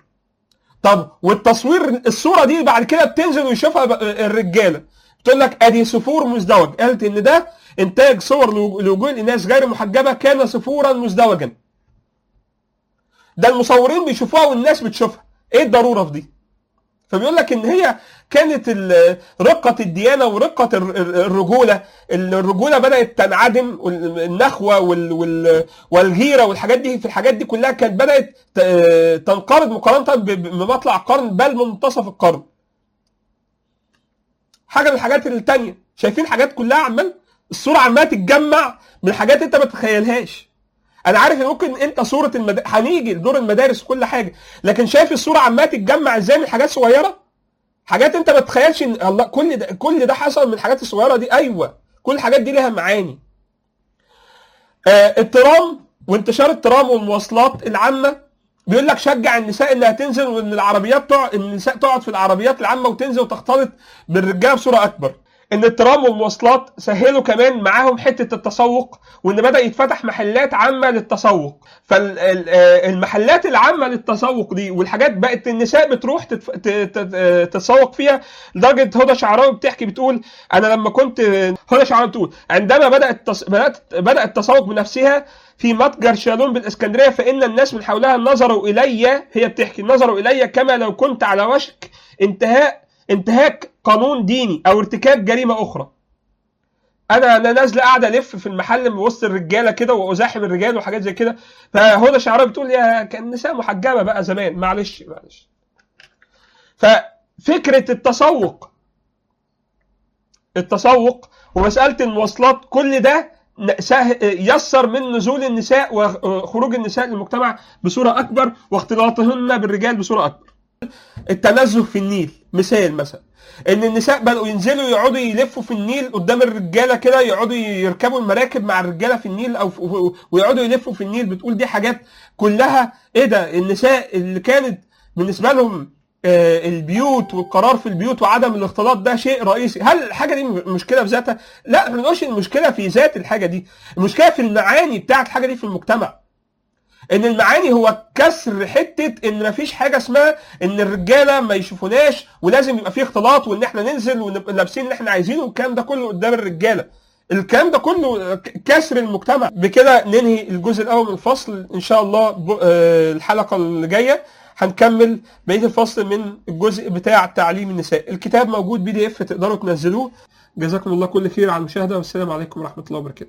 طب والتصوير الصوره دي بعد كده بتنزل ويشوفها ب- الرجاله بتقول لك ادي صفور مزدوج قالت ان ده انتاج صور لو- لوجوه الناس غير محجبه كان صفورا مزدوجا ده المصورين بيشوفوها والناس بتشوفها ايه الضروره في دي فبيقول لك ان هي كانت ال- رقه الديانه ورقه الر- الر- الرجوله الرجوله بدات تنعدم والنخوه وال- وال- والغيره والحاجات دي في الحاجات دي كلها كانت بدات ت- تنقرض مقارنه ب- ب- بمطلع القرن بل منتصف القرن حاجه من الحاجات التانية شايفين حاجات كلها عمال الصوره عماله تتجمع من حاجات انت ما تتخيلهاش انا عارف ان ممكن انت صوره المد... هنيجي لدور المدارس وكل حاجه لكن شايف الصوره عماله تتجمع ازاي من حاجات صغيره حاجات انت ما تتخيلش ان الله كل ده كل ده حصل من الحاجات الصغيره دي ايوه كل الحاجات دي ليها معاني آه الترام وانتشار الترام والمواصلات العامه بيقول لك شجع النساء انها تنزل وان العربيات تقعد ان النساء تقعد في العربيات العامه وتنزل وتختلط بالرجاله بصوره اكبر ان الترام والمواصلات سهلوا كمان معاهم حته التسوق وان بدا يتفتح محلات عامه للتسوق فالمحلات العامه للتسوق دي والحاجات بقت النساء بتروح تتف... ت- ت- تتسوق فيها لدرجه هدى شعراوي بتحكي بتقول انا لما كنت هدى شعراوي بتقول عندما بدات التس... بدات بدا التسوق بنفسها في متجر شالون بالاسكندريه فان الناس من حولها نظروا الي هي بتحكي نظروا الي كما لو كنت على وشك انتهاء انتهاك قانون ديني او ارتكاب جريمه اخرى انا انا نازله قاعده الف في المحل من وسط الرجاله كده وازاحم الرجال وحاجات زي كده فهدى شعراوي بتقول يا كان نساء محجبه بقى زمان معلش معلش ففكره التسوق التسوق ومساله المواصلات كل ده ن- سه- يسر من نزول النساء وخروج النساء للمجتمع بصوره اكبر واختلاطهن بالرجال بصوره اكبر التنزه في النيل مثال مثلا ان النساء بداوا ينزلوا يقعدوا يلفوا في النيل قدام الرجاله كده يقعدوا يركبوا المراكب مع الرجاله في النيل او في ويقعدوا يلفوا في النيل بتقول دي حاجات كلها ايه ده النساء اللي كانت بالنسبه لهم آه، البيوت والقرار في البيوت وعدم الاختلاط ده شيء رئيسي هل الحاجه دي مشكله في ذاتها لا ما بنقولش المشكله في ذات الحاجه دي المشكله في المعاني بتاعت الحاجه دي في المجتمع ان المعاني هو كسر حته ان مفيش حاجه اسمها ان الرجاله ما يشوفوناش ولازم يبقى في اختلاط وان احنا ننزل ونبقى لابسين اللي احنا عايزينه والكلام ده كله قدام الرجاله الكلام ده كله ك- كسر المجتمع بكده ننهي الجزء الاول من الفصل ان شاء الله ب- آه، الحلقه اللي جايه هنكمل بقيه الفصل من الجزء بتاع تعليم النساء الكتاب موجود بي دي اف تقدروا تنزلوه جزاكم الله كل خير على المشاهده والسلام عليكم ورحمه الله وبركاته